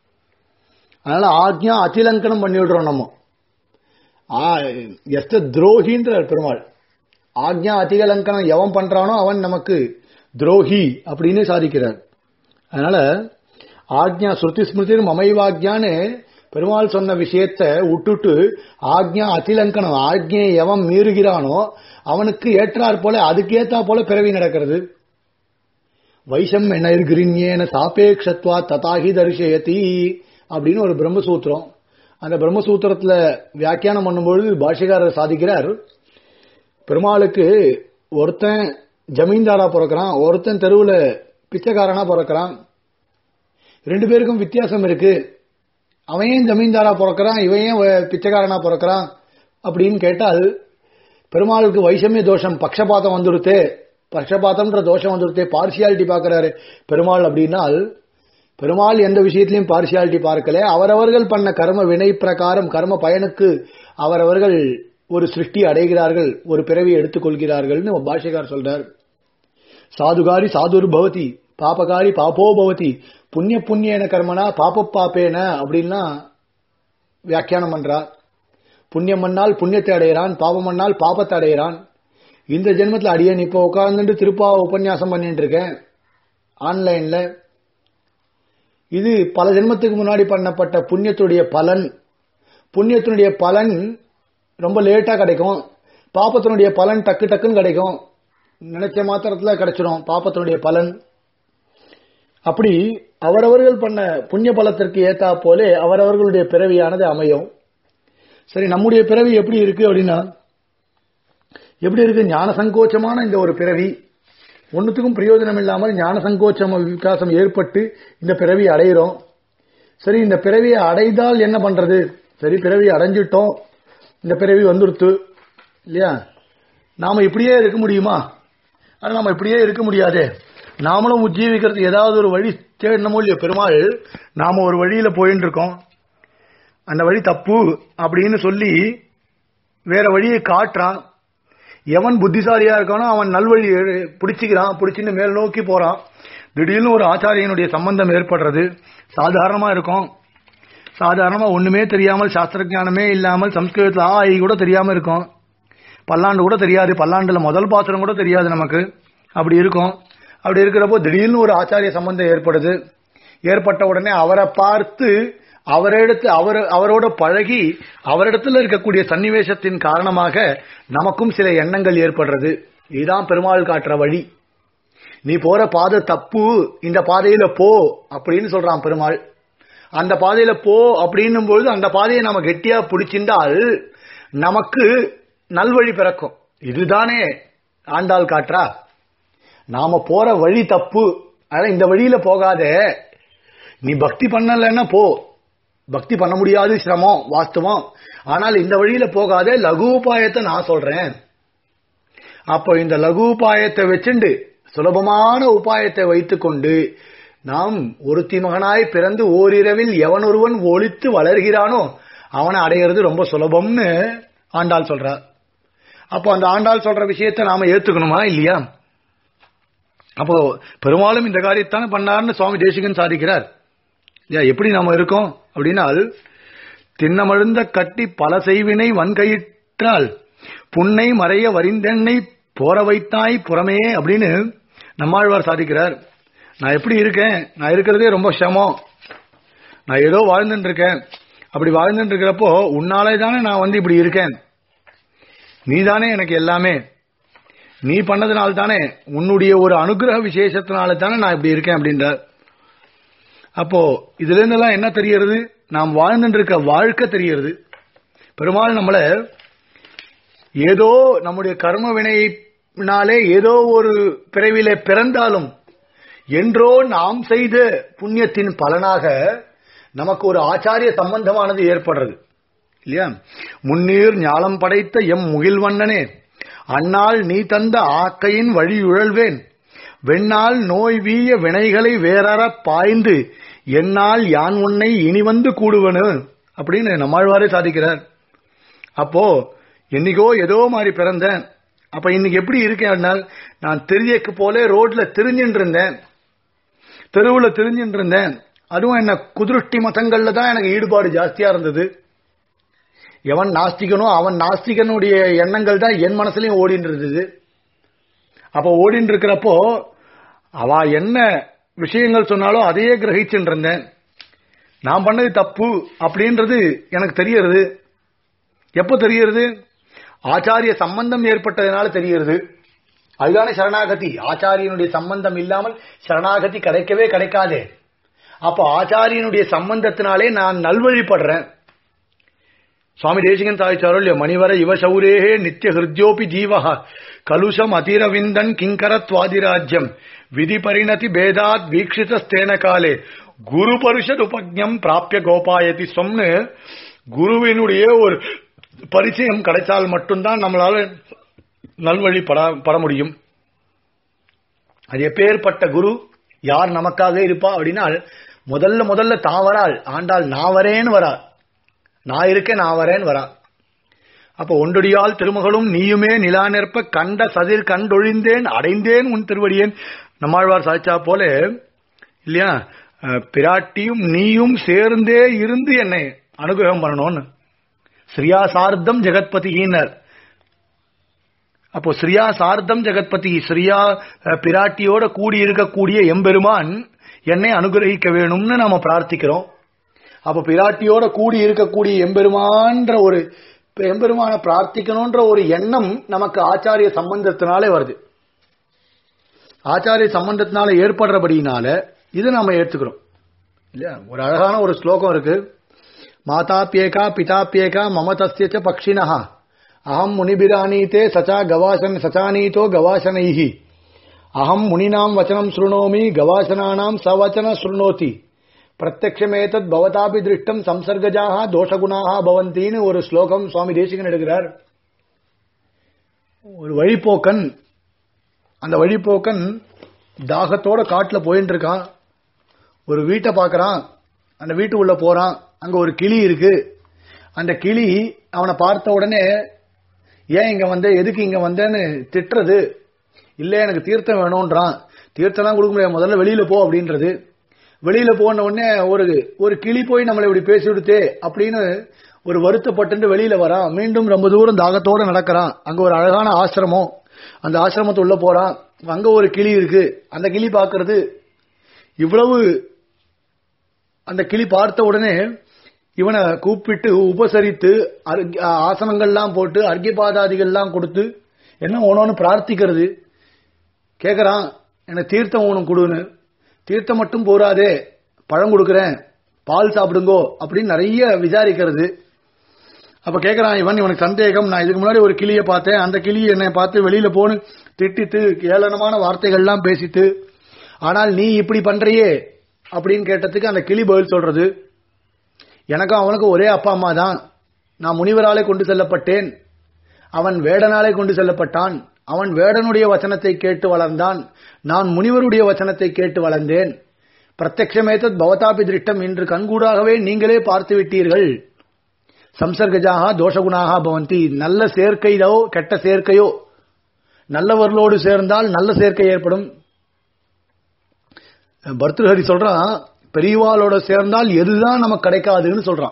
அதனால ஆக்ஞா அதிலங்கனம் பண்ணி விடுறோம் நம்ம ஆ, எஸ்த துரோகின்ற பெருமாள் ஆக்ஞா அதிகலங்கனம் எவன் பண்றானோ அவன் நமக்கு துரோகி அப்படின்னு சாதிக்கிறார் அதனால ஆக்ஞா ஸ்ருதி ஸ்மிருதி மமைவாக்யான்னு பெருமாள் சொன்ன விஷயத்த விட்டுட்டு ஆக்ஞா அதிலங்கனம் ஆக்ஞையை எவன் மீறுகிறானோ அவனுக்கு ஏற்றாற் போல அதுக்கேத்தா போல பிறவி நடக்கிறது வைஷம் என்ன கிரிஞ்சேன சாபேக்ஷத்வா ததாகி தரிசயதி அப்படின்னு ஒரு பிரம்மசூத்திரம் அந்த பிரம்மசூத்திரத்துல வியாக்கியானம் பண்ணும்பொழுது பாஷிகாரர் சாதிக்கிறார் பெருமாளுக்கு ஒருத்தன் ஜமீன்தாரா பிறக்கிறான் ஒருத்தன் தெருவுல பிச்சைக்காரனா பிறக்கிறான் ரெண்டு பேருக்கும் வித்தியாசம் இருக்கு அவன் ஏன் ஜமீன்தாரா பிறக்கிறான் இவன் ஏன் வ- பிச்சைக்காரனா பிறக்கிறான் அப்படின்னு கேட்டால் பெருமாளுக்கு வைஷமிய தோஷம் பக்ஷபாதம் வந்துடுத்தே பக்ஷபாதம்ன்ற தோஷம் வந்துடுத்தே பார்சியாலிட்டி பார்க்கறாரு பெருமாள் அப்படின்னால் பெருமாள் எந்த விஷயத்திலையும் பார்சியாலிட்டி பார்க்கல அவரவர்கள் பண்ண கர்ம வினை பிரகாரம் கர்ம பயனுக்கு அவரவர்கள் ஒரு சிருஷ்டி அடைகிறார்கள் ஒரு பிறவி எடுத்துக்கொள்கிறார்கள்னு பாஷைக்கார் சொல்றார் சாதுகாரி சாதுர் பவதி பாபகாரி பாபோ பவதி புண்ணிய புண்ணியன கர்மனா பாப பாப்பேன அப்படின்னா வியாக்கியானம் பண்றார் புண்ணியம் பண்ணால் புண்ணியத்தை அடைகிறான் பாபம் பண்ணால் பாபத்தை அடைகிறான் இந்த ஜென்மத்தில் அடியேன் இப்போ உட்கார்ந்துட்டு திருப்பா உபன்யாசம் பண்ணிட்டு இருக்கேன் ஆன்லைன்ல இது பல ஜென்மத்துக்கு முன்னாடி பண்ணப்பட்ட புண்ணியத்துடைய பலன் புண்ணியத்தினுடைய பலன் ரொம்ப லேட்டா கிடைக்கும் பாப்பத்தினுடைய பலன் டக்கு டக்குன்னு கிடைக்கும் நினைச்ச மாத்திரத்துல கிடைச்சிடும் பாப்பத்தினுடைய பலன் அப்படி அவரவர்கள் பண்ண புண்ணிய பலத்திற்கு ஏத்தா போலே அவரவர்களுடைய பிறவியானது அமையும் சரி நம்முடைய பிறவி எப்படி இருக்கு அப்படின்னா எப்படி இருக்கு ஞான சங்கோச்சமான இந்த ஒரு பிறவி ஒன்னுத்துக்கும் பிரயோஜனம் இல்லாமல் ஞான சங்கோச்சம் விகாசம் ஏற்பட்டு இந்த பிறவி அடையிறோம் சரி இந்த பிறவியை அடைந்தால் என்ன பண்றது சரி பிறவி அடைஞ்சிட்டோம் இந்த பிறவி வந்துருத்து இல்லையா நாம இப்படியே இருக்க முடியுமா ஆனா நாம இப்படியே இருக்க முடியாதே நாமளும் உஜ்ஜீவிக்கிறதுக்கு ஏதாவது ஒரு வழி தேடணுமோ இல்லையோ பெருமாள் நாம ஒரு வழியில போயின்னு இருக்கோம் அந்த வழி தப்பு அப்படின்னு சொல்லி வேற வழியை காட்டுறான் எவன் புத்திசாலியா இருக்கானோ அவன் நல்வழி பிடிச்சிக்கிறான் பிடிச்சின்னு மேல் நோக்கி போறான் திடீர்னு ஒரு ஆச்சாரியனுடைய சம்பந்தம் ஏற்படுறது சாதாரணமா இருக்கும் சாதாரணமா ஒண்ணுமே தெரியாமல் சாஸ்திர ஞானமே இல்லாமல் சம்ஸ்கிருதத்தில் ஆ ஐ கூட தெரியாம இருக்கும் பல்லாண்டு கூட தெரியாது பல்லாண்டுல முதல் பாத்திரம் கூட தெரியாது நமக்கு அப்படி இருக்கும் அப்படி இருக்கிறப்போ திடீர்னு ஒரு ஆச்சாரிய சம்பந்தம் ஏற்படுது ஏற்பட்ட உடனே அவரை பார்த்து அவரிடத்து அவர் அவரோட பழகி அவரிடத்துல இருக்கக்கூடிய சன்னிவேசத்தின் காரணமாக நமக்கும் சில எண்ணங்கள் ஏற்படுறது இதுதான் பெருமாள் காட்டுற வழி நீ போற பாதை தப்பு இந்த பாதையில போ அப்படின்னு சொல்றான் பெருமாள் அந்த பாதையில போ அப்படின்னும் பொழுது அந்த பாதையை நம்ம கெட்டியா பிடிச்சிருந்தால் நமக்கு நல்வழி பிறக்கும் இதுதானே ஆண்டாள் காட்டுறா நாம போற வழி தப்பு ஆனா இந்த வழியில போகாதே நீ பக்தி பண்ணலன்னா போ பக்தி பண்ண முடியாது சிரமம் வாஸ்தவம் ஆனால் இந்த வழியில போகாதே லகு உபாயத்தை நான் சொல்றேன் அப்போ இந்த லகு உபாயத்தை வச்சுண்டு சுலபமான உபாயத்தை வைத்துக்கொண்டு நாம் ஒருத்தி மகனாய் பிறந்து ஓரிரவில் எவனொருவன் ஒழித்து வளர்கிறானோ அவனை அடையிறது ரொம்ப சுலபம்னு ஆண்டாள் சொல்றார் அப்போ அந்த ஆண்டாள் சொல்ற விஷயத்தை நாம ஏத்துக்கணுமா இல்லையா அப்போ பெரும்பாலும் இந்த காரியத்தானே பண்ணார்னு சுவாமி தேசிகன் சாதிக்கிறார் இல்லையா எப்படி நாம இருக்கோம் அப்படின்னால் திண்ணமழுந்த கட்டி பல செய்வினை வன்கையிற்றால் புன்னை மறைய வரிந்தெண்ணை போற வைத்தாய் புறமே அப்படின்னு நம்மாழ்வார் சாதிக்கிறார் நான் எப்படி இருக்கேன் நான் இருக்கிறதே ரொம்ப சிரமம் நான் ஏதோ வாழ்ந்துட்டு இருக்கேன் அப்படி வாழ்ந்துட்டு இருக்கிறப்போ உன்னாலே தானே நான் வந்து இப்படி இருக்கேன் நீ தானே எனக்கு எல்லாமே நீ பண்ணதுனால தானே உன்னுடைய ஒரு அனுகிரக விசேஷத்தினால தானே நான் இப்படி இருக்கேன் அப்படின்றார் அப்போ இதுல இருந்தெல்லாம் என்ன தெரியறது நாம் வாழ்ந்துட்டு இருக்க வாழ்க்கை தெரியறது பெருமாள் நம்மள ஏதோ நம்முடைய கர்ம வினையினாலே ஏதோ ஒரு பிறவிலே பிறந்தாலும் என்றோ நாம் செய்த புண்ணியத்தின் பலனாக நமக்கு ஒரு ஆச்சாரிய சம்பந்தமானது ஏற்படுறது இல்லையா முன்னீர் ஞாலம் படைத்த எம் முகில்வண்ணனே அந்நாள் நீ தந்த ஆக்கையின் வழியுழல்வேன் வெண்ணால் நோய் வீய வினைகளை வேறற பாய்ந்து என்னால் யான் உன்னை இனி வந்து கூடுவனு அப்படின்னு நம்மாழ்வாரே சாதிக்கிறார் அப்போ என்னைக்கோ ஏதோ மாதிரி பிறந்தேன் அப்ப இன்னைக்கு எப்படி இருக்கேன் நான் தெரியக்கு போல ரோட்ல திரிஞ்சிட்டு இருந்தேன் தெருவுல திரிஞ்சிட்டு இருந்தேன் அதுவும் என்ன குதிருஷ்டி மதங்கள்ல தான் எனக்கு ஈடுபாடு ஜாஸ்தியா இருந்தது எவன் நாஸ்திகனோ அவன் நாஸ்திகனுடைய எண்ணங்கள் தான் என் மனசுலயும் ஓடிட்டு இருந்தது அப்ப ஓடிட்டு இருக்கிறப்போ அவ என்ன விஷயங்கள் சொன்னாலோ அதையே கிரகிச்சுட்டு இருந்தேன் நான் பண்ணது தப்பு அப்படின்றது எனக்கு தெரியறது எப்ப தெரியறது ஆச்சாரிய சம்பந்தம் ஏற்பட்டதுனால தெரியறது அதுதானே சரணாகதி ஆச்சாரியனுடைய சம்பந்தம் இல்லாமல் சரணாகதி கிடைக்கவே கிடைக்காதே அப்போ ஆச்சாரியனுடைய சம்பந்தத்தினாலே நான் நல்வழிப்படுறேன் சுவாமி தேசிகன் சாதிச்சாரோ இல்லையோ மணிவர இவ சௌரேகே நித்திய ஹிருத்யோபி ஜீவஹ கலுஷம் அதிரவிந்தன் கிங்கரத்வாதிராஜ்யம் விதி பரிணதி பேதாத் வீக்ஷிதஸ்தேன காலே குரு பரிஷத் உபஜம் பிராப்பிய கோபாயதி சொம்னு குருவினுடைய ஒரு பரிச்சயம் கிடைச்சால் மட்டும்தான் நம்மளால நல்வழி பட பட முடியும் அது எப்பேற்பட்ட குரு யார் நமக்காக இருப்பா அப்படின்னா முதல்ல முதல்ல தான் வராள் ஆண்டாள் நான் வரேன்னு வரா நான் இருக்கேன் நான் வரேன்னு வரா அப்ப ஒன்றடியால் திருமகளும் நீயுமே நிலா நிற்ப கண்ட சதிர் கண்டொழிந்தேன் அடைந்தேன் உன் திருவடியேன் நம்மாழ்வார் சாய்ச்சா போல இல்லையா அஹ், பிராட்டியும் நீயும் சேர்ந்தே இருந்து என்னை அனுகிரகம் பண்ணணும்னு ஸ்ரீயா சார்த்தம் ஜெகத்பதியினர் அப்போ ஸ்ரீயா சார்த்தம் ஜெகத்பதி ஸ்ரீயா அஹ், பிராட்டியோட கூடி இருக்கக்கூடிய எம்பெருமான் என்னை அனுகிரகிக்க வேணும்னு நாம பிரார்த்திக்கிறோம் அப்ப பிராட்டியோட கூடி இருக்கக்கூடிய எம்பெருமான்ற ஒரு எம்பெருமான பிரார்த்திக்கணும்ன்ற ஒரு எண்ணம் நமக்கு ஆச்சாரிய சம்பந்தத்தினாலே வருது ஆச்சாரிய சம்பந்தத்தினால ஏற்படுறபடினால இது நாம ஏத்துக்கிறோம் இல்லையா ஒரு அழகான ஒரு ஸ்லோகம் இருக்கு மாதாப்பியேகா பிதாப்பியேகா மம தஸ்ய ச பக்ஷினः அகம் முனிபிரானீதே சச்சா கவாசன் சச்சானீதோ கவாசனைஹி அகம் முனினாம் வச்சனம் ஸ்ருணோமி கவாசனானாம் சவச்சன ஸ்ருணோதி பிரத்யக்ஷமேதத் பவதாபி திருஷ்டம் சம்சர்கஜாக தோஷகுணாக பவந்தின்னு ஒரு ஸ்லோகம் சுவாமி தேசிகன் எடுக்கிறார் ஒரு வழிப்போக்கன் அந்த வழிப்போக்கன் தாகத்தோட காட்டுல போயிட்டு இருக்கான் ஒரு வீட்டை பார்க்கறான் அந்த வீட்டு உள்ள போறான் அங்க ஒரு கிளி இருக்கு அந்த கிளி அவனை பார்த்த உடனே ஏன் இங்க வந்த எதுக்கு இங்க வந்தேன்னு திட்டுறது இல்ல எனக்கு தீர்த்தம் வேணும்ன்றான் தீர்த்தம்லாம் கொடுக்க முடியாது முதல்ல வெளியில போ அப்படின்றது வெளியில போன உடனே ஒரு ஒரு கிளி போய் நம்மளை இப்படி பேசி விடுத்தே அப்படின்னு ஒரு வருத்தப்பட்டு வெளியில வரான் மீண்டும் ரொம்ப தூரம் தாகத்தோட நடக்கிறான் அங்க ஒரு அழகான ஆசிரமம் அந்த ஆசிரமத்து உள்ள போறான் அங்க ஒரு கிளி இருக்கு அந்த கிளி பாக்குறது இவ்வளவு அந்த கிளி பார்த்த உடனே இவனை கூப்பிட்டு உபசரித்து அர்க்- ஆசனங்கள்லாம் போட்டு அர்க்கியபாதாதிகள்லாம் கொடுத்து என்ன ஒன்னொன்னு பிரார்த்திக்கிறது கேக்குறான் எனக்கு தீர்த்தம் உனக்கு கொடுன்னு தீர்த்தம் மட்டும் போராதே பழம் கொடுக்கறேன் பால் சாப்பிடுங்கோ அப்படின்னு நிறைய விசாரிக்கிறது அப்ப கேக்குறான் இவன் இவனுக்கு சந்தேகம் நான் இதுக்கு முன்னாடி ஒரு கிளியை பார்த்தேன் அந்த கிளி என்னை பார்த்து வெளியில போன்னு திட்டித்து ஏளனமான வார்த்தைகள்லாம் பேசித்து ஆனால் நீ இப்படி பண்றியே அப்படின்னு கேட்டதுக்கு அந்த கிளி பதில் சொல்றது எனக்கும் அவனுக்கும் ஒரே அப்பா அம்மா தான் நான் முனிவராலே கொண்டு செல்லப்பட்டேன் அவன் வேடனாலே கொண்டு செல்லப்பட்டான் அவன் வேடனுடைய வசனத்தை கேட்டு வளர்ந்தான் நான் முனிவருடைய வசனத்தை கேட்டு வளர்ந்தேன் பிரத்யக்ஷமேதத் பவதாபி திருஷ்டம் இன்று கண்கூடாகவே நீங்களே பார்த்து விட்டீர்கள் சம்சர்கஜாக தோஷகுணாக பவந்தி நல்ல சேர்க்கையோ கெட்ட சேர்க்கையோ நல்லவர்களோடு சேர்ந்தால் நல்ல சேர்க்கை ஏற்படும் பர்தஹரி சொல்றான் பெரியவாளோட சேர்ந்தால் எதுதான் நமக்கு கிடைக்காதுன்னு சொல்றான்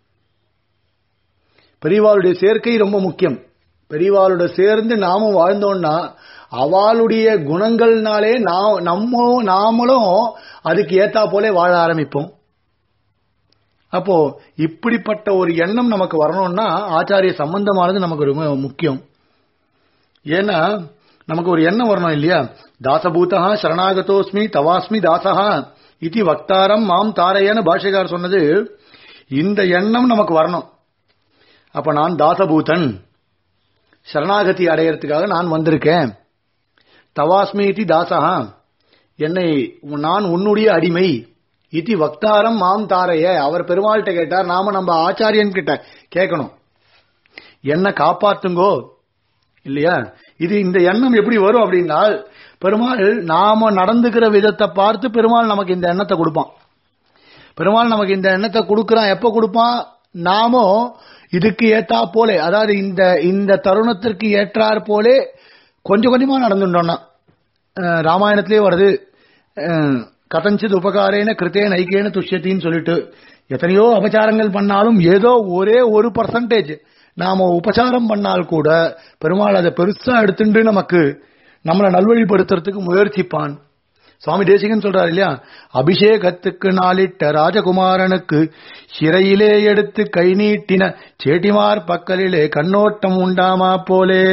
பெரியவாளுடைய சேர்க்கை ரொம்ப முக்கியம் பெரியவாளோட சேர்ந்து நாமும் வாழ்ந்தோம்னா அவளுடைய குணங்கள்னாலே நாம் நம்ம நாமளும் அதுக்கு ஏத்தா போலே வாழ ஆரம்பிப்போம் அப்போ இப்படிப்பட்ட ஒரு எண்ணம் நமக்கு வரணும்னா ஆச்சாரிய சம்பந்தமானது நமக்கு ரொம்ப முக்கியம் ஏன்னா நமக்கு ஒரு எண்ணம் வரணும் இல்லையா தாசபூதா சரணாகதோஸ்மி தவாஸ்மி தாசகா இது வக்தாரம் மாம் தாரையன்னு பாஷைகார் சொன்னது இந்த எண்ணம் நமக்கு வரணும் அப்ப நான் தாசபூதன் சரணாகதி அடையறதுக்காக நான் வந்திருக்கேன் தவாஸ்மி இது தாசகா என்னை நான் உன்னுடைய அடிமை இது வக்தாரம் மாம் தாரைய அவர் பெருமாள்கிட்ட கேட்டார் நாம நம்ம ஆச்சாரியன் கிட்ட கேட்கணும் என்ன காப்பாத்துங்கோ இல்லையா இது இந்த எண்ணம் எப்படி வரும் அப்படின்னா பெருமாள் நாம நடந்துக்கிற விதத்தை பார்த்து பெருமாள் நமக்கு இந்த எண்ணத்தை கொடுப்பான் பெருமாள் நமக்கு இந்த எண்ணத்தை கொடுக்கறான் எப்ப கொடுப்பான் நாமோ இதுக்கு ஏத்தா போலே அதாவது இந்த இந்த தருணத்திற்கு ஏற்றார் போலே கொஞ்சம் கொஞ்சமா நடந்துட்டோம்னா அஹ் ராமாயணத்திலே வருது அஹ் கதஞ்சித் உபகாரேன கிருத்தே நைக்கேன துஷ்யத்தின்னு சொல்லிட்டு எத்தனையோ அபச்சாரங்கள் பண்ணாலும் ஏதோ ஒரே ஒரு பர்சன்டேஜ் நாம உபச்சாரம் பண்ணால் கூட பெருமாள் அதை பெருசா எடுத்துட்டு நமக்கு நம்மளை நல்வழிப்படுத்துறதுக்கு முயற்சிப்பான் சுவாமி தேசிகன் சொல்றாரு இல்லையா அபிஷேகத்துக்கு நாளிட்ட ராஜகுமாரனுக்கு சிறையிலே எடுத்து கை நீட்டின சேட்டிமார் பக்கலிலே கண்ணோட்டம் உண்டாமா போலே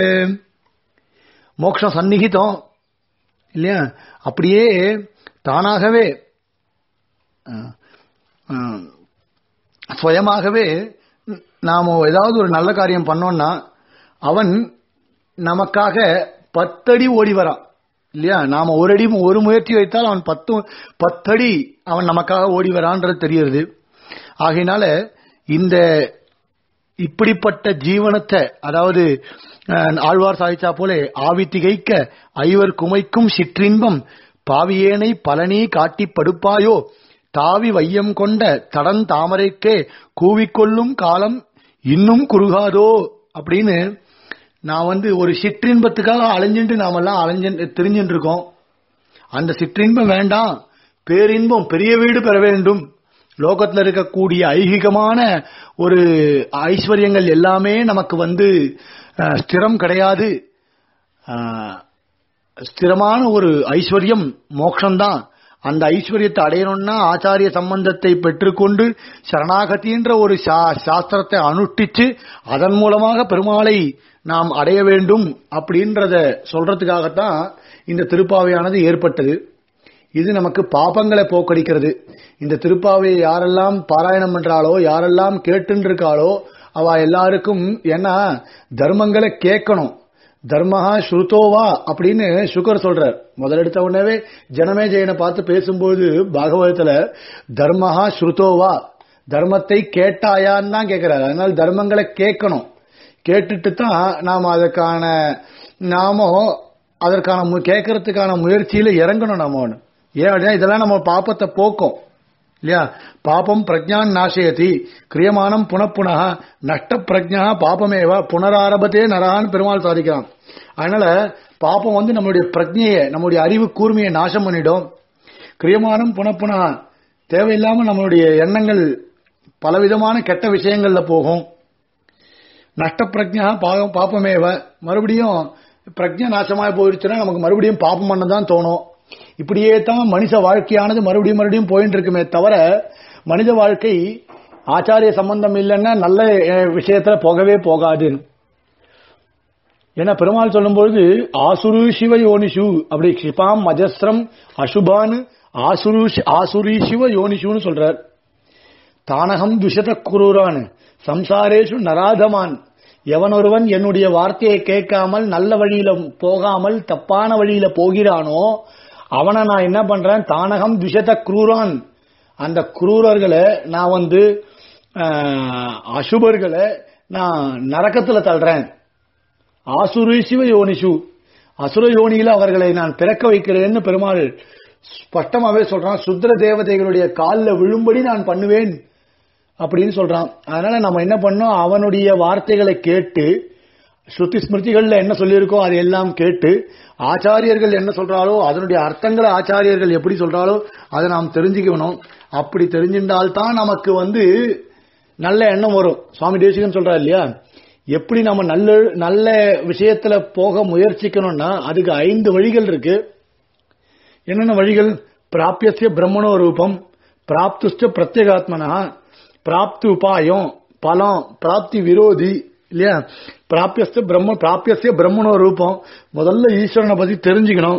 மோட்சம் சந்நிகிதம் இல்லையா அப்படியே தானாகவே அஹ், அஹ், சுயமாகவே நாம ஏதாவது ஒரு நல்ல காரியம் பண்ணோம்னா அவன் நமக்காக பத்தடி ஓடி வரான் இல்லையா நாம ஒரு அடி ஒரு முயற்சி வைத்தால் அவன் பத்து பத்தடி அவன் நமக்காக ஓடி வரான்றது தெரியுது ஆகையினால இந்த இப்படிப்பட்ட ஜீவனத்தை அதாவது அஹ், ஆழ்வார் சாதிச்சா போல ஆவி திகைக்க ஐவர் குமைக்கும் சிற்றின்பம் பாவியேனை பழனி காட்டிப் படுப்பாயோ தாவி வையம் கொண்ட தடன் தாமரைக்கே கூவிக்கொள்ளும் காலம் இன்னும் குறுகாதோ அப்படின்னு நான் வந்து ஒரு சிற்றின்பத்துக்காக அலைஞ்சிட்டு நாமெல்லாம் அலைஞ்சு தெரிஞ்சுட்டு இருக்கோம் அந்த சிற்றின்பம் வேண்டாம் பேரின்பம் பெரிய வீடு பெற வேண்டும் லோகத்துல இருக்கக்கூடிய ஐகிகமான ஒரு ஐஸ்வர்யங்கள் எல்லாமே நமக்கு வந்து அஹ், ஸ்திரம் கிடையாது அஹ், ஸ்திரமான ஒரு ஐஸ்வர்யம் மோட்சம்தான் அந்த ஐஸ்வர்யத்தை அடையணும்னா ஆச்சாரிய சம்பந்தத்தை பெற்றுக்கொண்டு சரணாகதின்ற ஒரு சா- சாஸ்திரத்தை அனுஷ்டிச்சு அதன் மூலமாக பெருமாளை நாம் அடைய வேண்டும் அப்படின்றத சொல்றதுக்காகத்தான் இந்த திருப்பாவையானது ஏற்பட்டது இது நமக்கு பாபங்களை போக்கடிக்கிறது இந்த திருப்பாவையை யாரெல்லாம் பாராயணம் பண்றாளோ யாரெல்லாம் கேட்டுன்னு இருக்காளோ அவ எல்லாருக்கும் ஏன்னா தர்மங்களை கேட்கணும் தர்மஹா ஸ்ருதோவா அப்படின்னு சுகர் சொல்றார் முதல் எடுத்த உடனே ஜனமே ஜெயனை பார்த்து பேசும்போது பாகவதத்துல தர்மஹா ஸ்ருதோவா தர்மத்தை கேட்டாயான்னு தான் கேட்கிறாரு அதனால தர்மங்களை கேட்கணும் கேட்டுட்டு தான் நாம் அதற்கான நாம அதற்கான மு- கேட்கறதுக்கான முயற்சியில இறங்கணும் நம்ம ஒண்ணு. ஏன் அப்படின்னா இதெல்லாம் நம்ம பாப்பத்தை போக்கும் இல்லையா பாபம் பிரஜான் நாசயதி கிரியமானம் புனப்புனக நஷ்ட பிரஜா பாபமேவ புனராரபத்தே நரகான்னு பெருமாள் சாதிக்கிறான் அதனால பாபம் வந்து நம்மளுடைய பிரஜையை நம்மளுடைய அறிவு கூர்மையை நாசம் பண்ணிடும் கிரியமானம் புனப்புனக தேவையில்லாம நம்மளுடைய எண்ணங்கள் பலவிதமான கெட்ட விஷயங்கள்ல போகும் நஷ்ட பிரஜா பாவம் பாப்பமேவ மறுபடியும் பிரஜை நாசமாய் போயிடுச்சுன்னா நமக்கு மறுபடியும் பாப்பம் பண்ண தான் தோணும் இப்படியே தான் மனித வாழ்க்கையானது மறுபடியும் மறுபடியும் போயிட்டு இருக்குமே தவிர மனித வாழ்க்கை ஆச்சாரிய சம்பந்தம் இல்லைன்னா நல்ல அஹ், விஷயத்துல போகவே போகாது ஏன்னா பெருமாள் சொல்லும்பொழுது ஆசுரு சிவ யோனிஷு அப்படி க்ஷிபாம் மஜஸ்ரம் அசுபான் ஆசுரு ஆசுரி சிவ யோனிஷுன்னு சொல்றார் தானகம் துஷத குரூரான் சம்சாரேஷு நராதமான் எவனொருவன் என்னுடைய வார்த்தையை கேட்காமல் நல்ல வழியில போகாமல் தப்பான வழியில போகிறானோ அவனை நான் என்ன பண்றேன் தானகம் துஷத குரூரான் அந்த குரூரர்களை நான் வந்து ஆஹ், அசுபர்களை நான் நரக்கத்துல தள்ளுறேன் ஆசுரி சிவ யோனிஷு அசுர யோனியில அவர்களை நான் பிறக்க வைக்கிறேன்னு பெருமாள் ஸ்பஷ்டமாவே சொல்றான் சுத்திர தேவதைகளுடைய காலில் விழும்படி நான் பண்ணுவேன் அப்படின்னு சொல்றான் அதனால நம்ம என்ன பண்ணோம் அவனுடைய வார்த்தைகளை கேட்டு ஸ்ருதி ஸ்மிருதிகள்ல என்ன சொல்லியிருக்கோ அதை எல்லாம் கேட்டு ஆச்சாரியர்கள் என்ன சொல்றாலோ அதனுடைய அர்த்தங்களை ஆச்சாரியர்கள் எப்படி சொல்றாலோ அதை நாம் தெரிஞ்சுக்கணும் அப்படி தெரிஞ்சின்றால்தான் நமக்கு வந்து நல்ல எண்ணம் வரும் சுவாமி தேசிகன் சொல்றாரு இல்லையா எப்படி நம்ம நல்ல நல்ல விஷயத்துல போக முயற்சிக்கணும்னா அதுக்கு ஐந்து வழிகள் இருக்கு என்னென்ன வழிகள் பிராபியசிய பிரம்மணோ ரூபம் பிராப்துஷ்ட பிரத்யேகாத்மனா பிராப்தி உபாயம் பலம் பிராப்தி விரோதி இல்லையா பிராபியஸ்த பிரம்ம பிராபியசிய பிரம்மணோ ரூபம் முதல்ல ஈஸ்வரனை பத்தி தெரிஞ்சுக்கணும்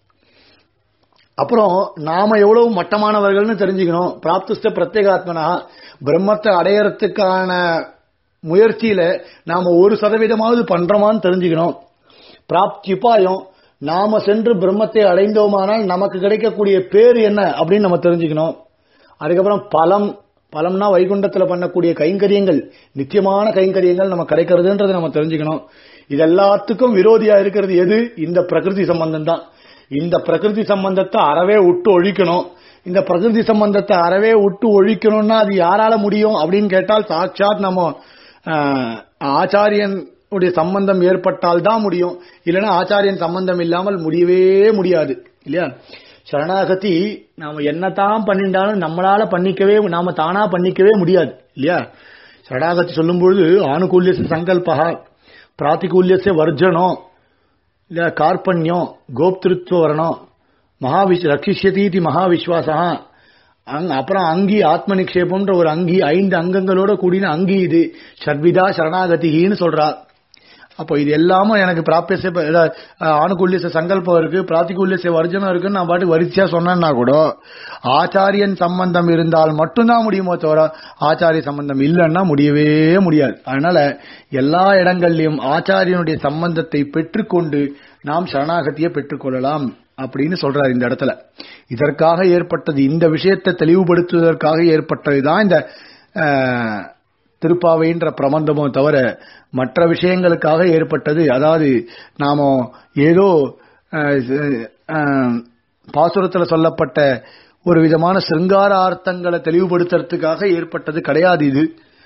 அப்புறம் நாம எவ்வளவு மட்டமானவர்கள்னு தெரிஞ்சுக்கணும் பிராப்துஷ்ட பிரத்யேகாத்மனா பிரம்மத்தை அடையறதுக்கான முயற்சியில நாம ஒரு சதவீதமாவது பண்றோமான்னு தெரிஞ்சுக்கணும் பிராப்தி உபாயம் நாம சென்று பிரம்மத்தை அடைந்தோமானால் நமக்கு கிடைக்கக்கூடிய பேர் என்ன அப்படின்னு நம்ம தெரிஞ்சுக்கணும் அதுக்கப்புறம் பலம் பலம்னா வைகுண்டத்துல பண்ணக்கூடிய கைங்கரியங்கள் நிச்சயமான கைங்கரியங்கள் நம்ம கிடைக்கிறதுன்றதை நம்ம தெரிஞ்சுக்கணும் இது எல்லாத்துக்கும் விரோதியா இருக்கிறது எது இந்த பிரகிருதி சம்பந்தம் தான் இந்த பிரகிருதி சம்பந்தத்தை அறவே விட்டு ஒழிக்கணும் இந்த பிரகிருதி சம்பந்தத்தை அறவே விட்டு ஒழிக்கணும்னா அது யாரால முடியும் அப்படின்னு கேட்டால் சாட்சாத் நம்ம ஆஹ், ஆச்சாரியன் உடைய சம்பந்தம் ஏற்பட்டால் தான் முடியும் இல்லைன்னா ஆச்சாரியன் சம்பந்தம் இல்லாமல் முடியவே முடியாது இல்லையா சரணாகதி நாம என்னதான் பண்ணிட்டாலும் நம்மளால பண்ணிக்கவே நாம தானா பண்ணிக்கவே முடியாது இல்லையா சரணாகதி சொல்லும்பொழுது ஆணுகூல்ய சங்கல்பா பிராத்திகூல்யச வர்ஜனம் இல்ல கார்பண்யம் கோப்திருத்துவ வரணம் மகாவிஷ் ரட்சிஷ்யதீதி மகாவிஸ்வாசா அங் அப்புறம் அங்கி ஆத்ம நிக்ஷேபம்ன்ற ஒரு அங்கி ஐந்து அங்கங்களோட கூடின அங்கி இது ஷட்விதா சரணாகதின்னு சொல்றா அப்போ இது எல்லாமும் எனக்கு பிராபியச ஆணுக்குள்ளிய சங்கல்பம் இருக்கு பிராத்திகுல்ய வர்ஜனம் இருக்குன்னு நான் பாட்டு வரிசையா சொன்னேன்னா கூட ஆச்சாரியன் சம்பந்தம் இருந்தால் மட்டும்தான் முடியுமோ தவிர ஆச்சாரிய சம்பந்தம் இல்லைன்னா முடியவே முடியாது அதனால எல்லா இடங்கள்லயும் ஆச்சாரியனுடைய சம்பந்தத்தை பெற்றுக்கொண்டு நாம் சரணாகதியை பெற்றுக்கொள்ளலாம் அப்படின்னு சொல்றாரு இந்த இடத்துல இதற்காக ஏற்பட்டது இந்த விஷயத்தை தெளிவுபடுத்துவதற்காக ஏற்பட்டதுதான் இந்த அஹ், திருப்பாவைன்ற பிரபந்தமோ தவிர மற்ற விஷயங்களுக்காக ஏற்பட்டது அதாவது நாம ஏதோ அஹ், அஹ், பாசுரத்துல சொல்லப்பட்ட ஒரு விதமான சிருங்கார அர்த்தங்களை தெளிவுபடுத்துறதுக்காக ஏற்பட்டது கிடையாது இது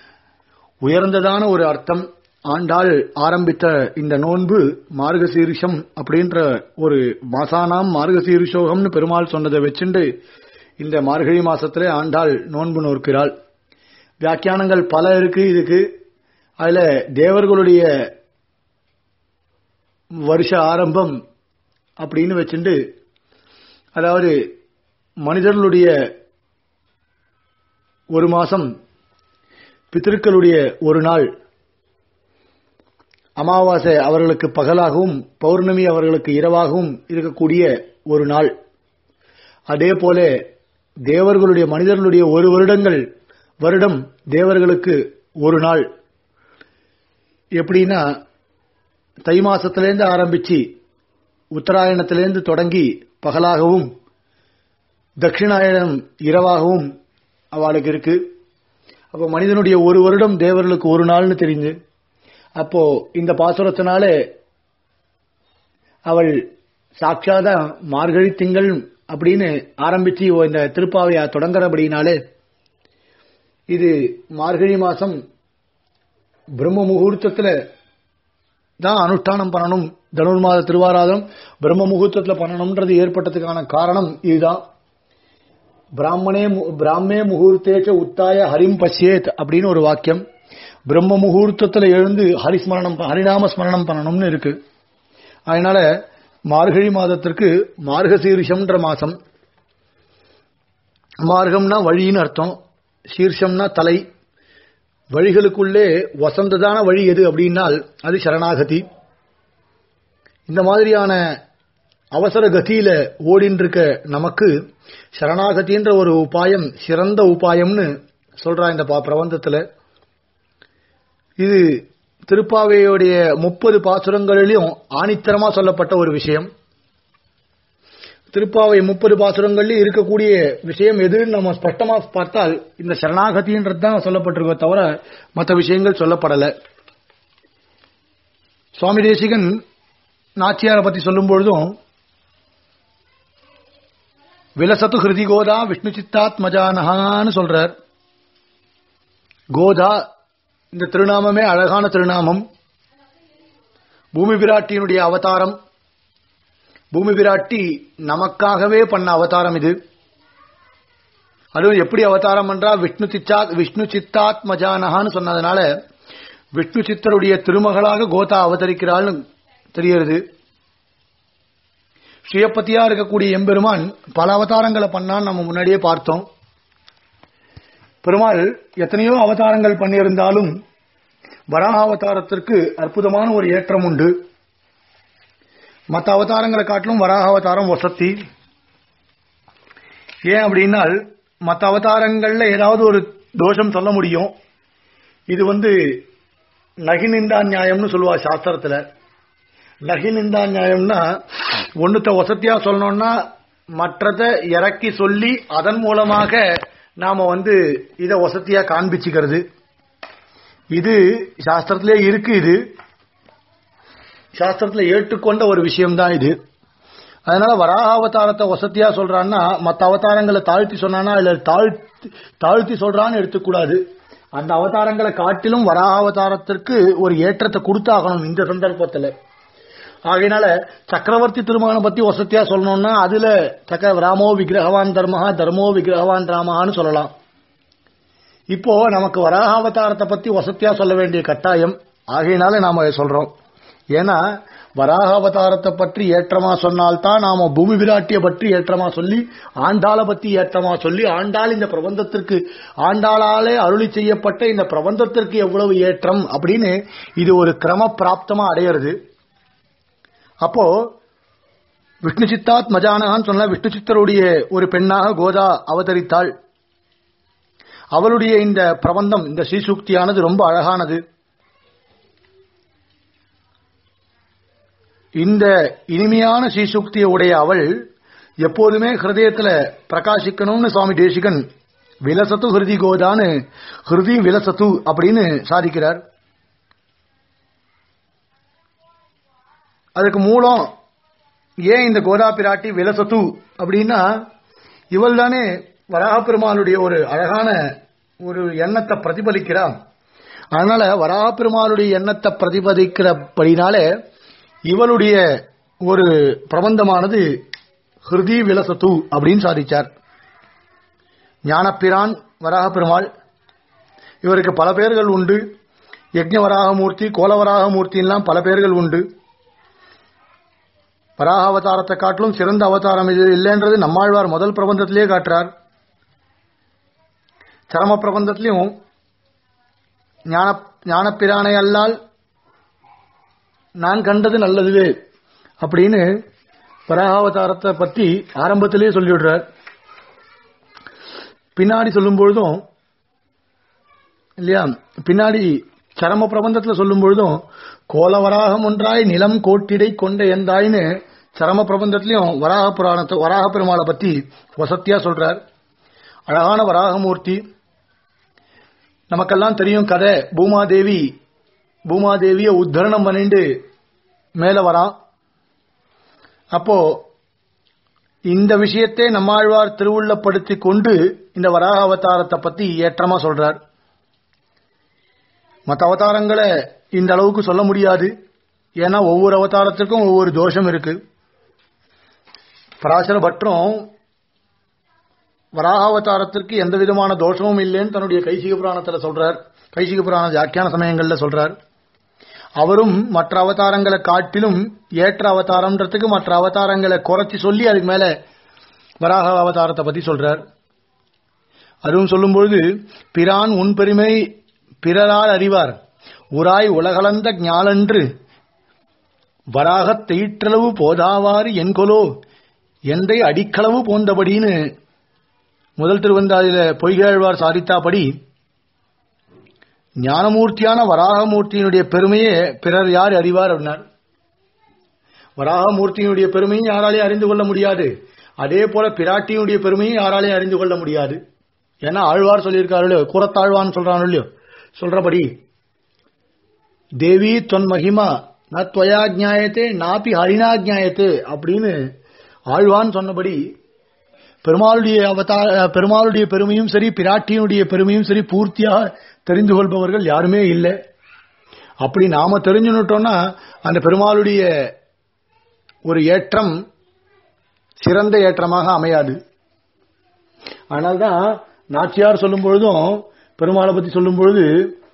உயர்ந்ததான ஒரு அர்த்தம் ஆண்டாள் ஆரம்பித்த இந்த நோன்பு மார்கசீரிஷம் அப்படின்ற ஒரு மாசானாம் மார்கசீரிஷோகம்னு பெருமாள் சொன்னதை வச்சுண்டு இந்த மார்கழி மாசத்திலே ஆண்டாள் நோன்பு நோக்கிறாள் வியாக்கியானங்கள் பல இருக்கு இதுக்கு அதுல தேவர்களுடைய வருஷ ஆரம்பம் அப்படின்னு வச்சுண்டு அதாவது மனிதர்களுடைய ஒரு மாசம் பித்திருக்களுடைய ஒரு நாள் அமாவாசை அவர்களுக்கு பகலாகவும் பௌர்ணமி அவர்களுக்கு இரவாகவும் இருக்கக்கூடிய ஒரு நாள் அதே போல தேவர்களுடைய மனிதர்களுடைய ஒரு வருடங்கள் வருடம் தேவர்களுக்கு ஒரு நாள் எப்படின்னா தை மாசத்திலேருந்து ஆரம்பிச்சு உத்தராயணத்திலேருந்து தொடங்கி பகலாகவும் தட்சிணாயணம் இரவாகவும் அவளுக்கு இருக்கு அப்போ மனிதனுடைய ஒரு வருடம் தேவர்களுக்கு ஒரு நாள்னு தெரிஞ்சு அப்போ இந்த பாசுரத்தினால அவள் சாட்சாதா மார்கழி திங்கள் அப்படின்னு ஆரம்பிச்சு இந்த திருப்பாவையா தொடங்குறபடினாலே இது மார்கழி மாசம் பிரம்ம முகூர்த்தத்துல தான் அனுஷ்டானம் பண்ணணும் தனுர்மாத திருவாராதம் பிரம்ம முகூர்த்தத்துல பண்ணணும்ன்றது ஏற்பட்டதுக்கான காரணம் இதுதான் பிராமணே பிராமே முகூர்த்தேச்ச உத்தாய ஹரிம் பசியேத் அப்படின்னு ஒரு வாக்கியம் பிரம்ம முகூர்த்தத்துல எழுந்து ஹரிஸ்மரணம் ஹரிநாம ஸ்மரணம் பண்ணணும்னு இருக்கு அதனால மார்கழி மாதத்திற்கு மார்கசீரிஷம்ன்ற மாசம் மார்க்கம்னா வழின்னு அர்த்தம் சீர்ஷம்னா தலை வழிகளுக்குள்ளே வசந்ததான வழி எது அப்படின்னால் அது சரணாகதி இந்த மாதிரியான அவசர கதியில ஓடின்னு இருக்க நமக்கு சரணாகதின்ற ஒரு உபாயம் சிறந்த உபாயம்னு சொல்றா இந்த பிரபந்தத்துல இது திருப்பாவையுடைய முப்பது பாசுரங்களிலும் ஆணித்தரமா சொல்லப்பட்ட ஒரு விஷயம் திருப்பாவை முப்பது பாசுரங்கள்லயும் இருக்கக்கூடிய விஷயம் எதுன்னு நம்ம ஸ்பஷ்டமா பார்த்தால் இந்த சரணாகதின்றது தான் சொல்லப்பட்டிருக்கோ தவிர மற்ற விஷயங்கள் சொல்லப்படல சுவாமி தேசிகன் நாச்சியாரை பத்தி சொல்லும் பொழுதும் விலசத்து ஹிருதி கோதா விஷ்ணு சித்தாத் மஜானஹான்னு சொல்றார் கோதா இந்த திருநாமமே அழகான திருநாமம் பூமி விராட்டியினுடைய அவதாரம் பூமி விராட்டி நமக்காகவே பண்ண அவதாரம் இது அதுவும் எப்படி அவதாரம் பண்றா விஷ்ணு சித்தாத் விஷ்ணு சித்தாத் மஜானஹான்னு சொன்னதுனால விஷ்ணு சித்தருடைய திருமகளாக கோதா அவதரிக்கிறாள்னு தெரிகிறது சுயப்பத்தியா இருக்கக்கூடிய எம்பெருமான் பல அவதாரங்களை பண்ணான்னு நம்ம முன்னாடியே பார்த்தோம் பெருமாள் எத்தனையோ அவதாரங்கள் பண்ணியிருந்தாலும் வராக அவதாரத்திற்கு அற்புதமான ஒரு ஏற்றம் உண்டு மற்ற அவதாரங்களை காட்டிலும் வராக அவதாரம் வசத்தி ஏன் அப்படின்னால் மற்ற அவதாரங்கள்ல ஏதாவது ஒரு தோஷம் சொல்ல முடியும் இது வந்து நகிநிந்தா நியாயம்னு சொல்லுவா சாஸ்திரத்துல நகிநிந்தா நியாயம்னா ஒண்ணுத்த வசத்தியா சொல்லணும்னா மற்றத இறக்கி சொல்லி அதன் மூலமாக நாம வந்து இத வசதியா காண்பிச்சுக்கிறது இது சாஸ்திரத்திலே இருக்கு இது சாஸ்திரத்துல ஏற்றுக்கொண்ட ஒரு விஷயம்தான் இது அதனால வராக அவதாரத்தை வசதியா சொல்றான்னா மற்ற அவதாரங்களை தாழ்த்தி சொன்னானா இல்ல தாழ்த்தி தாழ்த்தி சொல்றான்னு எடுத்துக்கூடாது அந்த அவதாரங்களை காட்டிலும் வராக அவதாரத்திற்கு ஒரு ஏற்றத்தை கொடுத்தாகணும் இந்த சந்தர்ப்பத்துல ஆகையினால சக்கரவர்த்தி திருமகனை பத்தி வசதியா சொல்லணும்னா அதுல சக்கர ராமோ விக்கிரகவான் தர்மஹா தர்மோ விக்கிரகவான் ராமஹான்னு சொல்லலாம் இப்போ நமக்கு வராக அவதாரத்தை பத்தி வசதியா சொல்ல வேண்டிய கட்டாயம் ஆகையினால நாம அதை சொல்றோம் ஏன்னா வராக அவதாரத்தை பற்றி ஏற்றமா சொன்னால்தான் நாம பூமி விராட்டிய பற்றி ஏற்றமா சொல்லி ஆண்டாளை பத்தி ஏற்றமா சொல்லி ஆண்டாள் இந்த பிரபந்தத்திற்கு ஆண்டாளாலே அருளி செய்யப்பட்ட இந்த பிரபந்தத்திற்கு எவ்வளவு ஏற்றம் அப்படின்னு இது ஒரு கிரம பிராப்தமா அடையிறது அப்போ விஷ்ணு சித்தாத் மஜானகான்னு சொன்ன விஷ்ணு சித்தருடைய ஒரு பெண்ணாக கோதா அவதரித்தாள் அவளுடைய இந்த பிரபந்தம் இந்த ஸ்ரீசூக்தியானது ரொம்ப அழகானது இந்த இனிமையான ஸ்ரீசூக்தியை உடைய அவள் எப்போதுமே ஹிருதயத்துல பிரகாசிக்கணும்னு சுவாமி தேசிகன் விலசத்து ஹிருதி கோதான்னு ஹிருதி விலசத்து அப்படின்னு சாதிக்கிறார் அதுக்கு மூலம் ஏன் இந்த கோதா பிராட்டி விலசத்து அப்படின்னா இவள் தானே வராக பெருமாளுடைய ஒரு அழகான ஒரு எண்ணத்தை பிரதிபலிக்கிறான் அதனால வராக பெருமாளுடைய எண்ணத்தை பிரதிபலிக்கிறபடினாலே இவளுடைய ஒரு பிரபந்தமானது ஹிருதி விலசத்து அப்படின்னு சாதிச்சார் ஞானப்பிரான் வராக பெருமாள் இவருக்கு பல பேர்கள் உண்டு யஜ்ஞ வராகமூர்த்தி கோலவராகமூர்த்தின்லாம் பல பேர்கள் உண்டு வராக அவதாரத்தை காட்டிலும் சிறந்த அவதாரம் இது இல்லைன்றது நம்மாழ்வார் முதல் பிரபந்தத்திலேயே காட்டுறார் சரம பிரபந்தத்திலையும் ஞான ஞானப்பிரானை அல்லால் நான் கண்டது நல்லதுவே அப்படின்னு வராகாவதாரத்தை பத்தி ஆரம்பத்திலேயே சொல்லிவிடுறார் பின்னாடி சொல்லும் பொழுதும் இல்லையா பின்னாடி சரம பிரபந்தத்துல சொல்லும் பொழுதும் கோலவராகம் ஒன்றாய் நிலம் கோட்டிடை கொண்ட எந்தாய்னு சரம பிரபந்தத்திலையும் வராக புராணத்தை வராக பெருமாளை பத்தி வசத்தியா சொல்றார் அழகான வராகமூர்த்தி நமக்கெல்லாம் தெரியும் கதை பூமாதேவி பூமாதேவிய உத்தரணம் பண்ணிட்டு மேல வரான் அப்போ இந்த விஷயத்தை நம்மாழ்வார் திருவுள்ளப்படுத்தி கொண்டு இந்த வராக அவதாரத்தை பத்தி ஏற்றமா சொல்றார் மற்ற அவதாரங்களை இந்த அளவுக்கு சொல்ல முடியாது ஏன்னா ஒவ்வொரு அவதாரத்துக்கும் ஒவ்வொரு தோஷம் இருக்கு பராசர பற்றும் வராக அவதாரத்திற்கு எந்த விதமான தோஷமும் இல்லைன்னு தன்னுடைய கைசிக புராணத்துல சொல்றார் கைசிக புராண வியாக்கியான சமயங்கள்ல சொல்றார் அவரும் மற்ற அவதாரங்களை காட்டிலும் ஏற்ற அவதாரம்ன்றதுக்கு மற்ற அவதாரங்களை குறைச்சி சொல்லி அதுக்கு மேல வராக அவதாரத்தை பத்தி சொல்றார் அதுவும் சொல்லும்பொழுது பிரான் உன் பெருமை பிறரால் அறிவார் உராய் உலகளந்த ஞாலன்று வராகத் தெயிற்றளவு போதாவாறு என்கொலோ எந்தை அடிக்களவு போந்தபடின்னு முதல் திருவந்தாதில பொய்கேழ்வார் சாதித்தாபடி ஞானமூர்த்தியான வராகமூர்த்தியினுடைய பெருமையே பிறர் யார் அறிவார் அப்படின்னார் வராகமூர்த்தியினுடைய பெருமையும் யாராலையும் அறிந்து கொள்ள முடியாது அதே போல பிராட்டியினுடைய பெருமையும் யாராலையும் அறிந்து கொள்ள முடியாது ஏன்னா ஆழ்வார் சொல்லியிருக்காரு கூறத்தாழ்வான்னு சொல்றான் இல்லையோ சொல்றபடி தேவி தொன் மகிமா ந துவயா ஜாயத்தே நாப்பி ஹரினா ஜாயத்தே அப்படின்னு ஆழ்வான் சொன்னபடி பெருமாளுடைய அவதார பெருமாளுடைய பெருமையும் சரி பிராட்டியினுடைய பெருமையும் சரி பூர்த்தியாக தெரிந்து கொள்பவர்கள் யாருமே இல்லை அப்படி நாம தெரிஞ்சுட்டோம்னா அந்த பெருமாளுடைய ஒரு ஏற்றம் சிறந்த ஏற்றமாக அமையாது அதனால்தான் நாச்சியார் சொல்லும் பொழுதும் பெருமாளை பத்தி சொல்லும் பொழுது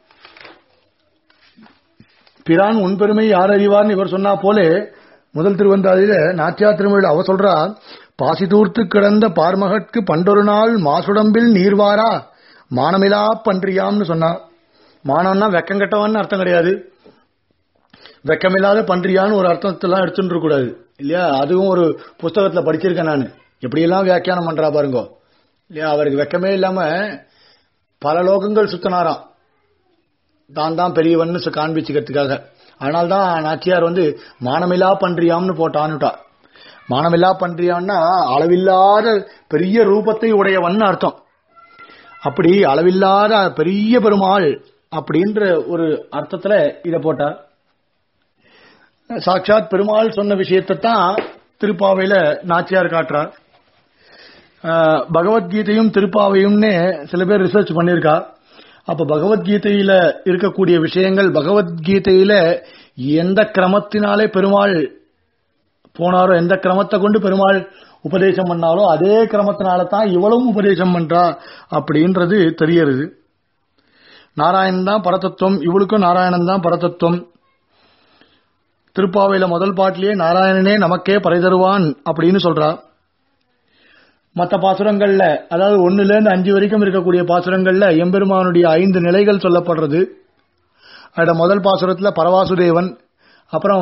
பிரான் உன் பெருமை யார் அறிவார்னு இவர் சொன்னா போலே முதல் திருவந்தாதியில நாச்சியார் திருமொழியில் அவ சொல்றா பாசி தூர்த்து கிடந்த பார்மகற்கு பண்டொரு நாள் மாசுடம்பில் நீர்வாரா மானமிலா பன்றியாம்னு சொன்னா மானம்னா வெக்கம் கெட்டவன்னு அர்த்தம் கிடையாது வெக்கமில்லாத பன்றியான்னு ஒரு அர்த்தத்தெல்லாம் எடுத்துட்டு கூடாது இல்லையா அதுவும் ஒரு புஸ்தகத்துல படிச்சிருக்கேன் நான் எப்படியெல்லாம் வியாக்கியானம் பண்றா பாருங்க இல்லையா அவருக்கு வெக்கமே இல்லாம பல லோகங்கள் சுத்தினாராம் தான் தான் பெரியவன்னு சு- காண்பிச்சுக்கிறதுக்காக அதனால்தான் நாச்சியார் வந்து மானமில்லா பன்றியாம்னு போட்டான்னுட்டா மானமில்லா பன்றியான்னா அளவில்லாத பெரிய ரூபத்தை உடையவன் அர்த்தம் அப்படி அளவில்லாத பெரிய பெருமாள் அப்படின்ற ஒரு அர்த்தத்துல இத போட்டார் சாட்சாத் பெருமாள் சொன்ன விஷயத்தை தான் திருப்பாவையில நாச்சியார் காட்டுறார் ஆஹ், பகவத்கீதையும் திருப்பாவையும்னு சில பேர் ரிசர்ச் பண்ணியிருக்கா அப்ப பகவத்கீதையில இருக்கக்கூடிய விஷயங்கள் பகவத்கீதையில எந்த கிரமத்தினாலே பெருமாள் போனாரோ எந்த கிரமத்தை கொண்டு பெருமாள் உபதேசம் பண்ணாலோ அதே கிரமத்தினால தான் இவளும் உபதேசம் பண்றா அப்படின்றது தெரியறது நாராயணன் தான் பரதத்துவம் இவளுக்கும் நாராயணன் தான் பரதத்துவம் திருப்பாவையில முதல் பாட்டிலேயே நாராயணனே நமக்கே பறை தருவான் அப்படின்னு சொல்றா மற்ற பாசுரங்கள்ல அதாவது ஒண்ணுல இருந்து அஞ்சு வரைக்கும் இருக்கக்கூடிய பாசுரங்கள்ல எம்பெருமானுடைய ஐந்து நிலைகள் சொல்லப்படுறது அதோட முதல் பாசுரத்துல பரவாசுதேவன் அப்புறம்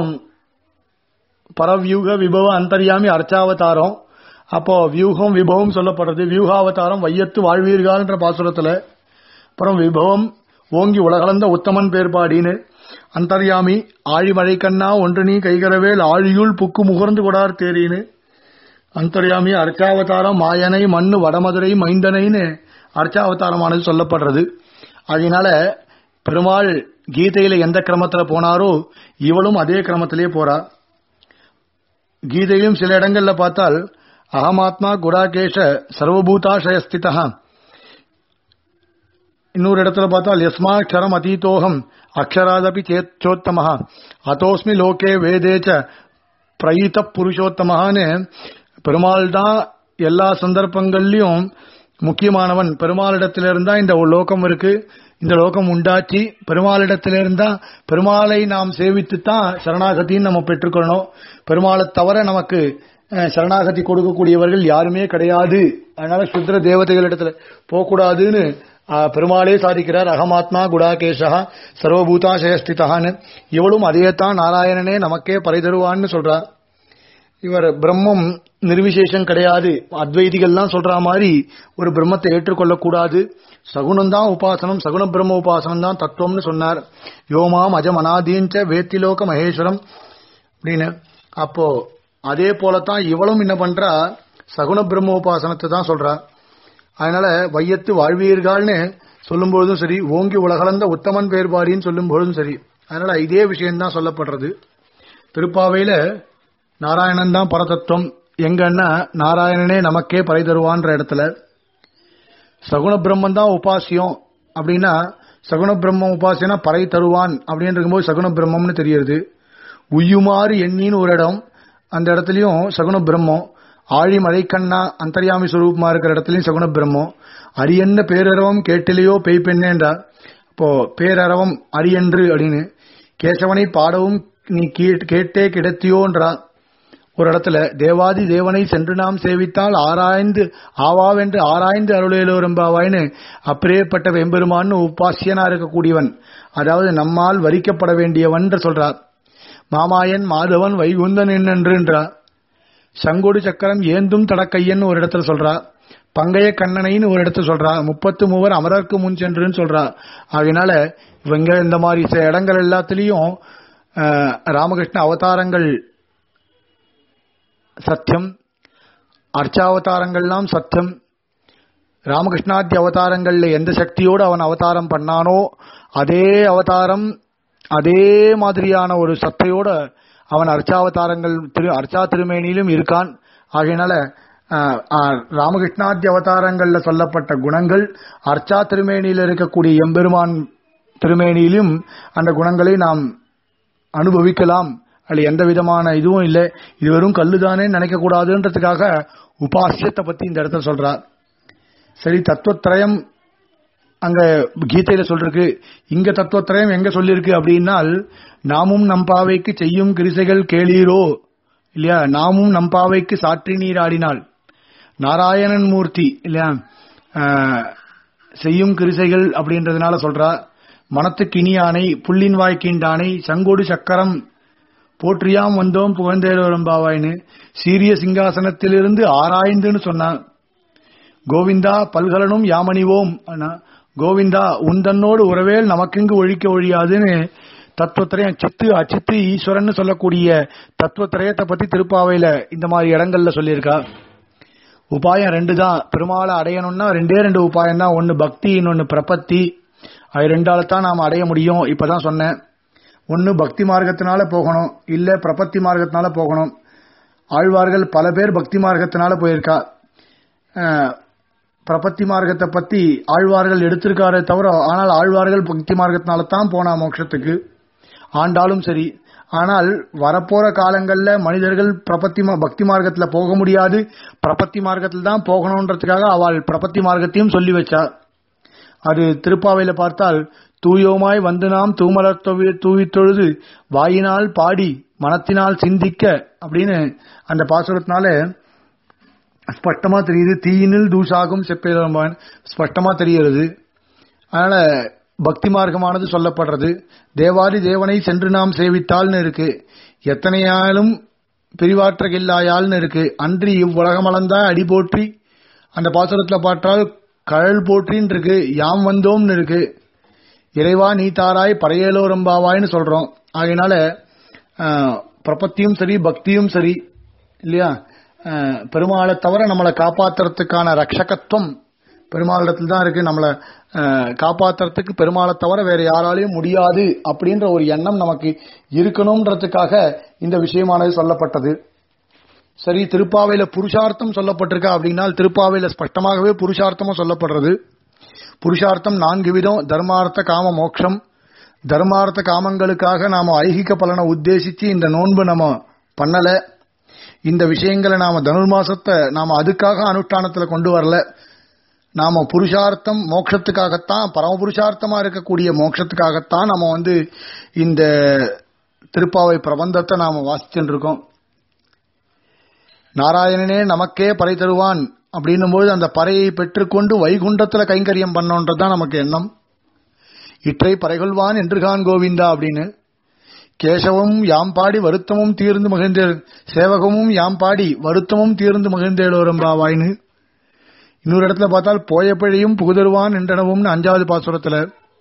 பரவியூக விபவ அந்தர்யாமி அர்ச்சாவதாரம் அப்போ வியூகம் விபவம் சொல்லப்படுறது வியூகாவதாரம் வையத்து வாழ்வீர்கள்ன்ற பாசுரத்துல அப்புறம் விபவம் ஓங்கி உலகளந்த உத்தமன் பேர்பாடின்னு அந்தர்யாமி ஆழிமழை கண்ணா ஒன்று நீ கைகரவேல் ஆழியுள் புக்கு முகர்ந்து கொடார் தேரின்னு அந்தர்யாமி அர்ச்சாவதாரம் மாயனை மண்ணு வடமதுரை மைந்தனைன்னு அர்ச்சாவதாரமானது சொல்லப்படுறது அதனால பெருமாள் கீதையில எந்த கிரமத்துல போனாரோ இவளும் அதே கிரமத்திலே போறா கீதையிலும் சில இடங்கள்ல பார்த்தால் அகமாத்மா குடாகேஷ சர்வபூதாஷயஸ்திதா இன்னொரு இடத்துல பார்த்தால் யஸ்மாட்சரம் அதீதோகம் அக்ஷராதபி சேத்தோத்தமஹா அதோஸ்மி லோகே வேதேச்ச பிரயித புருஷோத்தமஹான்னு பெருமாள் தான் எல்லா சந்தர்ப்பங்கள்லயும் முக்கியமானவன் பெருமாளிடத்திலிருந்தா இந்த லோகம் இருக்கு இந்த லோகம் உண்டாச்சு பெருமாளிடத்திலிருந்தா பெருமாளை நாம் சேவித்து தான் சரணாகதின்னு நம்ம பெற்றுக்கொள்ளணும் பெருமாளை தவிர நமக்கு அஹ், சரணாகதி கொடுக்கக்கூடியவர்கள் யாருமே கிடையாது அதனால சுத்திர தேவதைகளிடத்துல போகக்கூடாதுன்னு அஹ், பெருமாளே சாதிக்கிறார் அகமாத்மா குடாகேஷா சர்வபூதாசயஸ்திதான்னு இவளும் அதையத்தான் நாராயணனே நமக்கே பறை தருவான்னு சொல்றார் இவர் பிரம்மம் நிர்விசேஷம் கிடையாது அத்வைதிகள்லாம் சொல்ற மாதிரி ஒரு பிரம்மத்தை ஏற்றுக்கொள்ளக்கூடாது சகுனம் தான் உபாசனம் சகுன பிரம்ம உபாசனம் தான் தத்துவம்னு சொன்னார் யோமாம் அஜம் அனாதீஞ்ச வேத்திலோக மகேஸ்வரம் அப்படின்னு அப்போ அதே போலத்தான் இவளும் என்ன பண்றா சகுன பிரம்ம உபாசனத்தை தான் சொல்றா அதனால வையத்து வாழ்வீர்கள்னு சொல்லும் பொழுதும் சரி ஓங்கி உலகளந்த உத்தமன் பேர்பாடின்னு சொல்லும் பொழுதும் சரி அதனால இதே விஷயம்தான் சொல்லப்படுறது திருப்பாவையில நாராயணன் தான் பரதத்துவம் எங்கன்னா நாராயணனே நமக்கே பறை தருவான்ற இடத்துல சகுன பிரம்மன் தான் உபாசியம் அப்படின்னா சகுன பிரம்மம் உபாசியனா பறை தருவான் அப்படின்னு இருக்கும்போது சகுன பிரம்மம்னு தெரியுது உய்யுமாறு எண்ணின்னு ஒரு இடம் அந்த இடத்துலயும் சகுன பிரம்மம் ஆழி மழைக்கண்ணா அந்தர்யாமி சுரூபமா இருக்கிற இடத்துலயும் சகுன பிரம்மம் அரியன்ன பேரரவம் கேட்டிலையோ பெய் பெண்ணேன்றா இப்போ பேரரவம் அரியன்று அப்படின்னு கேசவனை பாடவும் நீ கீ- கேட்டே கிடத்தியோன்றா ஒரு இடத்துல தேவாதி தேவனை சென்று நாம் சேவித்தால் ஆராய்ந்து ஆவாவென்று ஆராய்ந்து அருளேலோரம்பாவாய்னு அப்பேற்பட்ட வெம்பெருமான்னு உபாசியனா இருக்கக்கூடியவன் அதாவது நம்மால் வரிக்கப்பட வேண்டியவன் சொல்றார் மாமாயன் மாதவன் வைகுந்தன் என்னென்றுன்றா சங்கொடு சக்கரம் ஏந்தும் தடக்கையன் ஒரு இடத்துல சொல்றா பங்கைய கண்ணனைன்னு ஒரு இடத்துல சொல்றா முப்பத்து மூவர் அமரர்க்கு முன் சென்றுன்னு சொல்றா அதனால இவங்க இந்த மாதிரி சில இடங்கள் எல்லாத்துலயும் அஹ், ராமகிருஷ்ண அவதாரங்கள் சத்தியம் அர்ச்சாவதாரங்கள்லாம் சத்தியம் ராமகிருஷ்ணாத்தி அவதாரங்கள்ல எந்த சக்தியோடு அவன் அவதாரம் பண்ணானோ அதே அவதாரம் அதே மாதிரியான ஒரு சத்தையோட அவன் அர்ச்சாவதாரங்கள் திரு அர்ச்சா திருமேனியிலும் இருக்கான் ஆகையினால ஆஹ், ஆஹ், ராமகிருஷ்ணாத்தி அவதாரங்கள்ல சொல்லப்பட்ட குணங்கள் அர்ச்சா திருமேனியில் இருக்கக்கூடிய எம்பெருமான் திருமேனியிலும் அந்த குணங்களை நாம் அனுபவிக்கலாம் அதுல எந்த விதமான இதுவும் இல்லை இது வெறும் கல்லுதானே நினைக்க கூடாதுன்றதுக்காக உபாசியத்தை பத்தி இந்த இடத்துல சொல்றார் சரி தத்துவத்திரயம் அங்க கீதையில சொல்லிருக்கு இங்க தத்துவத்திரயம் எங்க சொல்லியிருக்கு அப்படின்னால் நாமும் நம் பாவைக்கு செய்யும் கிரிசைகள் கேளீரோ இல்லையா நாமும் நம் பாவைக்கு சாற்றி நீராடினாள் நாராயணன் மூர்த்தி இல்லையா ஆஹ், செய்யும் கிரிசைகள் அப்படின்றதுனால சொல்றா மனத்துக்கு இனியானை புள்ளின் வாய்க்கின்றானை சங்கோடு சக்கரம் போற்றியாம் வந்தோம் புகழ்ந்தேரோரம்பாவாயின்னு சீரிய சிங்காசனத்திலிருந்து ஆராய்ந்துன்னு சொன்னான் கோவிந்தா பல்கலனும் யாமணிவோம் அண்ணா கோவிந்தா உந்தன்னோடு உறவேல் நமக்கெங்கு ஒழிக்க ஒழியாதுன்னு தத்துவத்திரயம் சித்து அச்சித்து ஈஸ்வரன் சொல்லக்கூடிய தத்துவத்திரயத்தை பத்தி திருப்பாவையில இந்த மாதிரி இடங்கள்ல சொல்லியிருக்கா உபாயம் ரெண்டு தான் பெருமாளை அடையணும்னா ரெண்டே ரெண்டு உபாயம் தான் ஒன்னு பக்தி இன்னொன்னு பிரபத்தி அது ரெண்டால தான் நாம் அடைய முடியும் இப்பதான் சொன்னேன் ஒன்னு பக்தி மார்க்கத்தினால போகணும் இல்ல பிரபத்தி மார்க்கத்தினால போகணும் ஆழ்வார்கள் பல பேர் பக்தி மார்க்கத்தினால போயிருக்கா அஹ், பிரபத்தி மார்க்கத்தை பத்தி ஆழ்வார்கள் எடுத்திருக்காரே தவிர ஆனால் ஆழ்வார்கள் பக்தி மார்க்கத்தினால தான் போனா மோட்சத்துக்கு ஆண்டாலும் சரி ஆனால் வரப்போற காலங்கள்ல மனிதர்கள் பிரபத்தி மா- பக்தி மார்க்கத்துல போக முடியாது பிரபத்தி மார்க்கத்தில் தான் போகணுன்றதுக்காக அவள் பிரபத்தி மார்க்கத்தையும் சொல்லி வச்சா அது திருப்பாவையில பார்த்தால் தூயோமாய் வந்து நாம் தூமலர் தொவி தூவித் தொழுது வாயினால் பாடி மனத்தினால் சிந்திக்க அப்படின்னு அந்த பாசுரத்தினால ஸ்பஷ்டமா தெரியுது தீயினில் தூசாகும் செப்பேலம்பான் ஸ்பஷ்டமா தெரிகிறது அதனால பக்தி மார்க்கமானது சொல்லப்படுறது தேவாதி தேவனை சென்று நாம் சேவித்தால்னு இருக்கு எத்தனையாலும் பிரிவாற்றகில்லாயால்னு இருக்கு அன்றி இவ்வுலகமளந்தா அடி போற்றி அந்த பாசுரத்துல பார்த்தால் கழல் போற்றின்னு இருக்கு யாம் வந்தோம்னு இருக்கு இறைவா நீ தாராய் பறையலோரம்பாவாய்னு சொல்றோம் ஆகையினால ஆஹ், பிரபத்தியும் சரி பக்தியும் சரி இல்லையா ஆஹ், பெருமாளை தவிர நம்மளை காப்பாத்துறதுக்கான ரட்சகத்துவம் பெருமாளிடத்தில் தான் இருக்கு நம்மளை ஆஹ், காப்பாத்துறதுக்கு பெருமாளை தவிர வேற யாராலையும் முடியாது அப்படின்ற ஒரு எண்ணம் நமக்கு இருக்கணும்ன்றதுக்காக இந்த விஷயமானது சொல்லப்பட்டது சரி திருப்பாவையில புருஷார்த்தம் சொல்லப்பட்டிருக்கா அப்படின்னா திருப்பாவையில ஸ்பஷ்டமாகவே புருஷார்த்தமும் சொல்லப்படுறது புருஷார்த்தம் நான்கு விதம் தர்மார்த்த காம மோட்சம் தர்மார்த்த காமங்களுக்காக நாம ஐகிக பலனை உத்தேசிச்சு இந்த நோன்பு நம்ம பண்ணல இந்த விஷயங்களை நாம தனுர்மாசத்தை நாம அதுக்காக அனுஷ்டானத்துல கொண்டு வரல நாம புருஷார்த்தம் மோட்சத்துக்காகத்தான் பரம புருஷார்த்தமா இருக்கக்கூடிய மோட்சத்துக்காகத்தான் நம்ம வந்து இந்த திருப்பாவை பிரபந்தத்தை நாம வாசிச்சுட்டு இருக்கோம் நாராயணனே நமக்கே பறை தருவான் அப்படின்னும் போது அந்த பறையை பெற்றுக்கொண்டு வைகுண்டத்துல கைங்கரியம் பண்ணோன்றதுதான் நமக்கு எண்ணம் இற்றை பறைகொள்வான் என்று கான் கோவிந்தா அப்படின்னு கேசவம் யாம் பாடி வருத்தமும் தீர்ந்து மகிழ்ந்தே சேவகமும் யாம் பாடி வருத்தமும் தீர்ந்து மகிழ்ந்தேலோரம்பாவாயின்னு இன்னொரு இடத்துல பார்த்தால் போயப்பழியும் புகுதருவான் என்றனவும்னு அஞ்சாவது பாசுரத்துல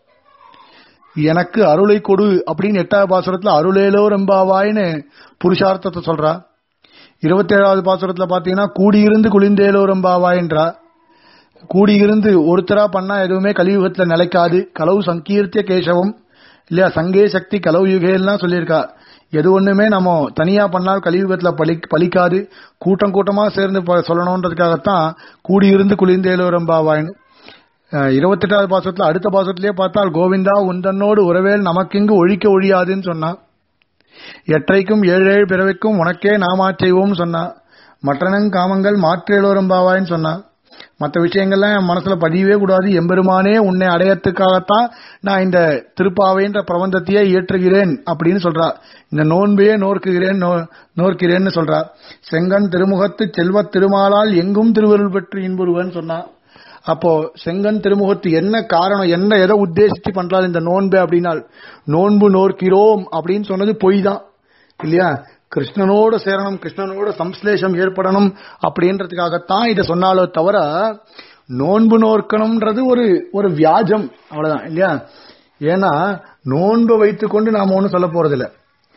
எனக்கு அருளை கொடு அப்படின்னு எட்டாவது பாசுரத்துல அருளேலோ ரெம்பாவாயின்னு புருஷார்த்தத்தை சொல்றா இருபத்தேழாவது பாசுரத்துல பாத்தீங்கன்னா கூடியிருந்து குளிந்தேலோ ரெம்பாவாயின்றா கூடியிருந்து ஒருத்தரா பண்ணா எதுவுமே கலியுகத்துல நிலைக்காது களவு சங்கீர்த்திய கேசவம் இல்லையா சங்கே சக்தி களவு யுகேல்லாம் சொல்லியிருக்கா எது ஒண்ணுமே நம்ம தனியா பண்ணால் கலியுகத்துல பலி பலிக்காது கூட்டம் கூட்டமா சேர்ந்து ப- சொல்லணுன்றதுக்காகத்தான் கூடியிருந்து குளிந்தேலோரம்பாவாயின்னு இருபத்தெட்டாவது பாசத்துல அடுத்த பாசத்திலேயே பார்த்தால் கோவிந்தா உந்தன்னோடு உறவேல் நமக்கிங்கு ஒழிக்க ஒழியாதுன்னு சொன்னா எற்றைக்கும் ஏழு ஏழு பிறவைக்கும் உனக்கே நாமாச் செய்வோம்னு சொன்னா மற்றனங் காமங்கள் மாற்றேலோரம்பாவாயின்னு சொன்னா மற்ற விஷயங்கள்லாம் என் மனசுல பதியவே கூடாது எம்பெருமானே உன்னை அடையத்துக்காகத்தான் நான் இந்த திருப்பாவைன்ற பிரபந்தத்தையே இயற்றுகிறேன் அப்படின்னு சொல்றா இந்த நோன்பையே நோர்க்குகிறேன் நோ- நோர்க்கிறேன்னு சொல்றா செங்கன் திருமுகத்து செல்வத் திருமாலால் எங்கும் திருவருள் பெற்று இன்புருவன் சொன்னா அப்போ செங்கன் திருமுகத்து என்ன காரணம் என்ன எதை உத்தேசிச்சு பண்றாரு இந்த நோன்பு அப்படின்னால் நோன்பு நோர்க்கிறோம் அப்படின்னு சொன்னது பொய் தான் இல்லையா கிருஷ்ணனோட சேரணும் கிருஷ்ணனோட சம்ஸ்லேஷம் ஏற்படணும் அப்படின்றதுக்காகத்தான் இதை சொன்னாலோ தவிர நோன்பு நோர்க்கணும்ன்றது ஒரு ஒரு வியாஜம் அவ்வளவுதான் இல்லையா ஏன்னா நோன்பை வைத்துக்கொண்டு நாம ஒண்ணும் சொல்ல போறதில்ல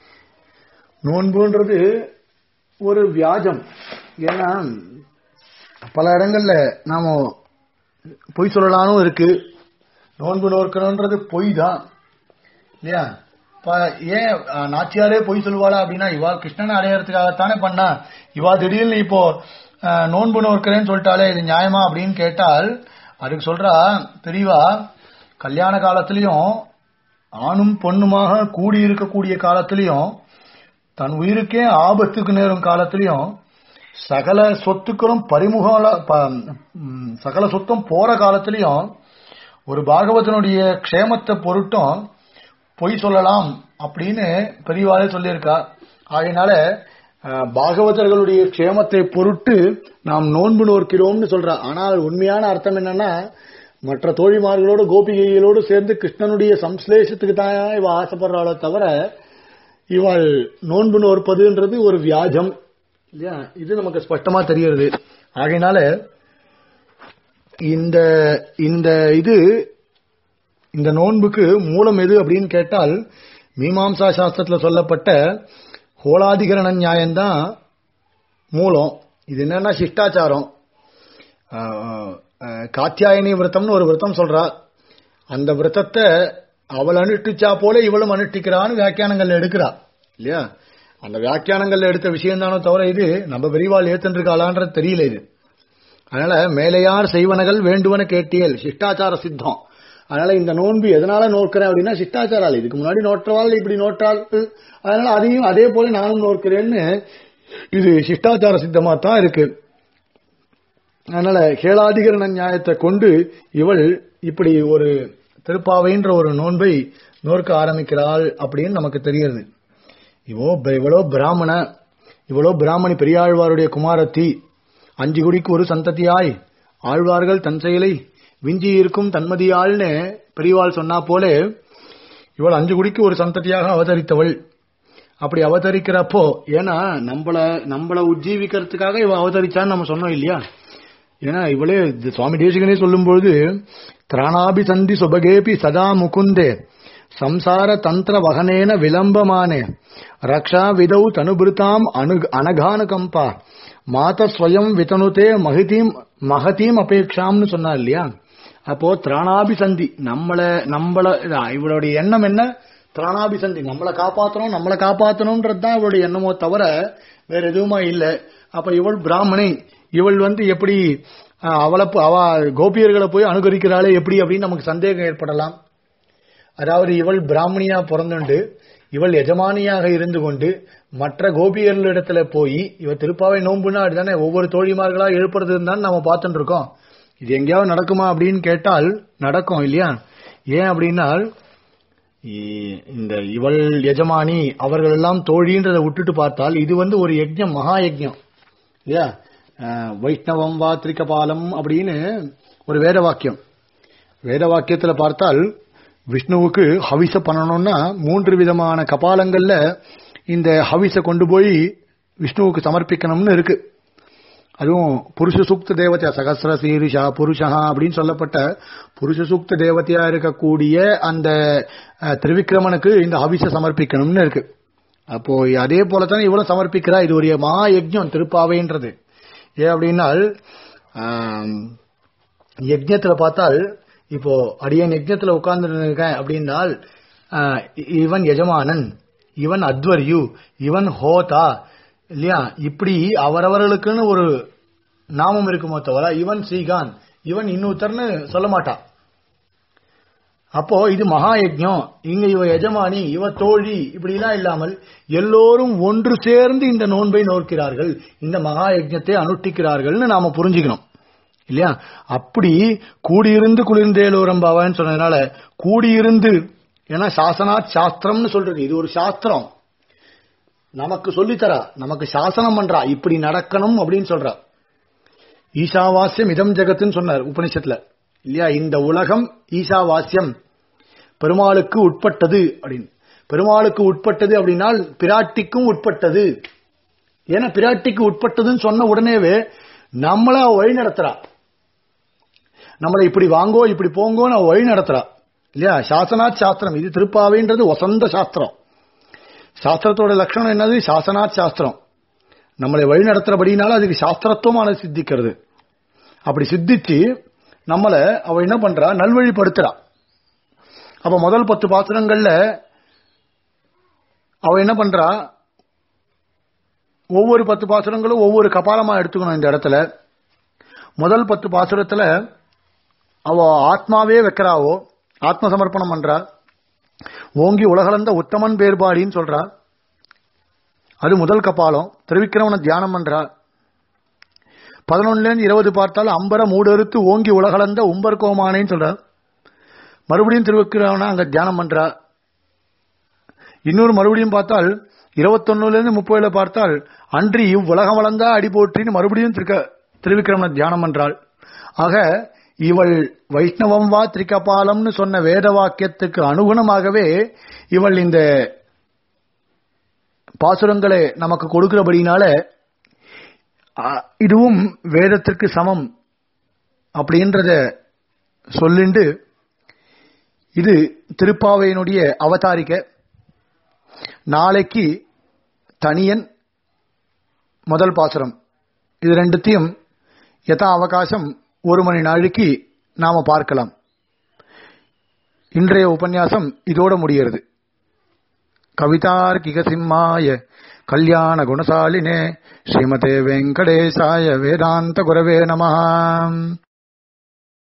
நோன்புன்றது ஒரு வியாஜம் ஏன்னா பல இடங்கள்ல நாம பொய் சொல்லலானும் இருக்கு நோன்பு நோக்கணும்ன்றது பொய் தான் இல்லையா இப்ப ஏன் அஹ், நாச்சியாரே பொய் சொல்லுவாளா அப்படின்னா இவா கிருஷ்ணனை அடையறதுக்காகத்தானே பண்ணா இவா திடீர்னு இப்போ அஹ், நோன்பு நோக்கிறேன்னு சொல்லிட்டாலே இது நியாயமா அப்படின்னு கேட்டால் அதுக்கு சொல்றா பெரியவா கல்யாண காலத்திலயும் ஆணும் பொண்ணுமாக கூடி இருக்கக்கூடிய காலத்திலயும் தன் உயிருக்கே ஆபத்துக்கு நேரும் காலத்திலயும் சகல சொத்துக்களும் பறிமுக சகல சொத்தும் போற காலத்திலயும் ஒரு பாகவதனுடைய க்ஷேமத்தை பொருட்டும் பொய் சொல்லலாம் அப்படின்னு பெரியவாளே சொல்லியிருக்கா ஆகையினால அஹ், பாகவதர்களுடைய க்ஷேமத்தை பொருட்டு நாம் நோன்பு நோக்கிறோம்னு சொல்றா ஆனால் உண்மையான அர்த்தம் என்னன்னா மற்ற தோழிமார்களோடு கோபிகைகளோடு சேர்ந்து கிருஷ்ணனுடைய சம்ஸ்லேஷத்துக்கு தான் இவ ஆசைப்படுறாளோ தவிர இவள் நோன்பு நோற்பதுன்றது ஒரு வியாஜம் இல்லையா இது நமக்கு ஸ்பஷ்டமா தெரிகிறது ஆகையினால இந்த இந்த இது இந்த நோன்புக்கு மூலம் எது அப்படின்னு கேட்டால் மீமாம்சா சாஸ்திரத்துல சொல்லப்பட்ட ஹோலாதிகரண நியாயம்தான் மூலம் இது என்னன்னா சிஷ்டாச்சாரம் ஆஹ், ஆஹ், காத்தியாயனி விரதம்னு ஒரு விரதம் சொல்றா அந்த விரதத்தை அவள் அனுஷ்டிச்சா போல இவளும் அனுஷ்டிக்கிறான்னு வியாக்கியானங்கள்ல எடுக்கிறா இல்லையா அந்த வியாக்கியானங்கள்ல எடுத்த விஷயம் தானோ தவிர இது நம்ம விரிவால் ஏத்துருக்காளான்றது தெரியல இது அதனால மேலையார் செய்வனகள் வேண்டுவன கேட்டியல் சிஷ்டாச்சார சித்தம் அதனால இந்த நோன்பு எதனால நோக்கிறேன் அப்படின்னா சிஷ்டாச்சாரால் இதுக்கு முன்னாடி நோற்றவாள் இப்படி நோற்றாள் அதனால அதையும் அதே போல நானும் நோக்கிறேன்னு இது சிஷ்டாச்சார சித்தமா தான் இருக்கு அதனால கேளாதிகரண நியாயத்தை கொண்டு இவள் இப்படி ஒரு திருப்பாவைன்ற ஒரு நோன்பை நோக்க ஆரம்பிக்கிறாள் அப்படின்னு நமக்கு தெரியுது இவோ இவ்வளோ பிராமண இவ்வளோ பிராமணி பெரியாழ்வாருடைய குமாரத்தி அஞ்சு குடிக்கு ஒரு சந்ததியாய் ஆழ்வார்கள் தன் செயலை விஞ்சி இருக்கும் தன்மதியாள்னு பெரியவாள் சொன்னா போலே இவள் அஞ்சு குடிக்கு ஒரு சந்ததியாக அவதரித்தவள் அப்படி அவதரிக்கிறப்போ ஏன்னா நம்மள நம்மள உஜ்ஜீவிக்கிறதுக்காக இவ அவதரிச்சான்னு நம்ம சொன்னோம் இல்லையா ஏன்னா இவளே இது சுவாமி தேசிகனே சொல்லும்பொழுது திராணாபி சந்தி சுபகேபி சதா முகுந்தே சம்சார தந்திர வகனேன விளம்பமானே ரக்ஷா விதௌ தனுபிருத்தாம் அனு அனகானுகம்பா மாத ஸ்வயம் விதனுதே மகிதீம் மகதீம் அபேக்ஷாம்னு சொன்னா இல்லையா அப்போ திராணாபி சந்தி நம்மள நம்மள இவளுடைய எண்ணம் என்ன திராணாபி சந்தி நம்மளை காப்பாத்தணும் நம்மளை காப்பாத்தணும்ன்றது தான் இவளுடைய எண்ணமோ தவிர வேற எதுவுமா இல்ல அப்ப இவள் பிராமணி இவள் வந்து எப்படி அஹ், அவளை போ- அவ கோபியர்களை போய் அனுகரிக்கிறாளே எப்படி அப்படின்னு நமக்கு சந்தேகம் ஏற்படலாம் அதாவது இவள் பிராமணியா பிறந்துண்டு இவள் எஜமானியாக இருந்து கொண்டு மற்ற கோபியர்களிடத்துல போய் இவ திருப்பாவை நோம்புனா அதுதானே ஒவ்வொரு தோழிமார்களா எழுப்புறது தான் நம்ம பார்த்துட்டு இருக்கோம் இது எங்கேயாவது நடக்குமா அப்படின்னு கேட்டால் நடக்கும் இல்லையா ஏன் அப்படின்னா இ- இந்த இவள் எஜமானி அவர்கள் எல்லாம் தோழின்றதை விட்டுட்டு பார்த்தால் இது வந்து ஒரு யஜ்ஞம் மகா யஜ்ஞம் இல்லையா அஹ், வைஷ்ணவம் வா திரிகபாலம் அப்படின்னு ஒரு வேத வாக்கியம் வேத வாக்கியத்துல பார்த்தால் விஷ்ணுவுக்கு ஹவிச பண்ணணும்னா மூன்று விதமான கபாலங்கள்ல இந்த ஹவிச கொண்டு போய் விஷ்ணுவுக்கு சமர்ப்பிக்கணும்னு இருக்கு அதுவும் புருஷ சூக்த தேவதையா சகசிர சீரிஷா புருஷா அப்படின்னு சொல்லப்பட்ட புருஷ சூக்த தேவதையா இருக்கக்கூடிய அந்த அஹ், திருவிக்கிரமனுக்கு இந்த ஹவிச சமர்ப்பிக்கணும்னு இருக்கு அப்போ அதே போலதான் இவ்வளவு சமர்ப்பிக்கிறா இது ஒரு மகா யஜ்ஞம் திருப்பாவைன்றது ஏன் அப்படின்னால் ஆம், யஜ்ஞத்துல பார்த்தால் இப்போ அடியன் யஜ்ஞத்துல உட்கார்ந்து இருக்கேன் அப்படின்னால் ஆஹ், இவன் எஜமானன் இவன் அத்வர்யு இவன் ஹோதா இல்லையா இப்படி அவரவர்களுக்குன்னு ஒரு நாமம் இருக்குமோ தவிர இவன் ஸ்ரீகாந்த் இவன் இன்னொருத்தர்னு சொல்ல மாட்டான் அப்போ இது மகா யஜ்ஞம் இங்க இவ எஜமானி இவ தோழி இப்படி எல்லாம் இல்லாமல் எல்லோரும் ஒன்று சேர்ந்து இந்த நோன்பை நோக்கிறார்கள் இந்த மகா யஜ்ஞத்தை அனுஷ்டிக்கிறார்கள்னு நாம புரிஞ்சுக்கணும் இல்லையா அப்படி கூடியிருந்து குளிர்ந்தேலோரம்பாவான்னு சொன்னதுனால கூடியிருந்து ஏன்னா சாசனாத் சாஸ்திரம்னு சொல்றது இது ஒரு சாஸ்திரம் நமக்கு சொல்லித்தரா நமக்கு சாசனம் பண்றா இப்படி நடக்கணும் அப்படின்னு சொல்றா ஈசாவாஸ்யம் இதம் ஜெகத்துன்னு சொன்னார் உபனிஷத்துல இல்லையா இந்த உலகம் ஈசாவாஸ்யம் பெருமாளுக்கு உட்பட்டது அப்படின்னு பெருமாளுக்கு உட்பட்டது அப்படின்னால் பிராட்டிக்கும் உட்பட்டது ஏன்னா பிராட்டிக்கு உட்பட்டதுன்னு சொன்ன உடனேவே நம்மள அவ வழி நடத்துறா நம்மளை இப்படி வாங்கோ இப்படி போங்கோன்னு அவ வழி நடத்துறா இல்லையா சாசனாத் சாஸ்திரம் இது திருப்பாவைன்றது வசந்த சாஸ்திரம் சாஸ்திரத்தோட லட்சணம் என்னது சாசனாத் சாஸ்திரம் நம்மளை வழி நடத்துறபடினால அதுக்கு சாஸ்திரத்துவமான சித்திக்கிறது அப்படி சித்திச்சு நம்மளை அவ என்ன பண்றா நல்வழிப்படுத்துறா அப்ப முதல் பத்து பாத்திரங்கள்ல அவ என்ன பண்றா ஒவ்வொரு பத்து பாசுரங்களும் ஒவ்வொரு கபாலமா எடுத்துக்கணும் இந்த இடத்துல முதல் பத்து பாசுரத்துல அவ ஆத்மாவே வைக்கிறாவோ ஆத்ம சமர்ப்பணம் பண்றா ஓங்கி உலகளந்த உத்தமன் பேர்பாடின்னு சொல்றா அது முதல் கபாலம் திருவிக்கிரமனை தியானம் பண்றா பதினொன்னுல இருந்து இருபது பார்த்தால் அம்பர மூடறுத்து ஓங்கி உலகளந்த உம்பர் கோமானேன்னு சொல்றா மறுபடியும் திருவிக்கிரமனை அங்க தியானம் பண்றா இன்னொரு மறுபடியும் பார்த்தால் இருபத்தொன்னுல இருந்து முப்பதுல பார்த்தால் அன்றி இவ்வுலகம் வளர்ந்தா அடி போற்றின்னு மறுபடியும் திருக்க திருவிக்கிரமனை தியானம் பண்றாள் ஆக இவள் வைஷ்ணவம் வா திரிகபாலம்னு சொன்ன வேத வாக்கியத்துக்கு அனுகுணமாகவே இவள் இந்த பாசுரங்களை நமக்கு கொடுக்கிறபடினால அ, இதுவும் வேதத்திற்கு சமம் அப்படின்றத சொல்லிண்டு இது திருப்பாவையினுடைய அவதாரிக்க நாளைக்கு தனியன் முதல் பாசுரம் இது ரெண்டுத்தையும் யதா அவகாசம் ஒரு மணி நாளைக்கு நாம பார்க்கலாம் இன்றைய உபன்யாசம் இதோட முடிகிறது கவிதார்க்கிக சிம்மாய கல்யாண குணசாலினே ஸ்ரீமதே வெங்கடேசாய வேதாந்த குரவே நமஹ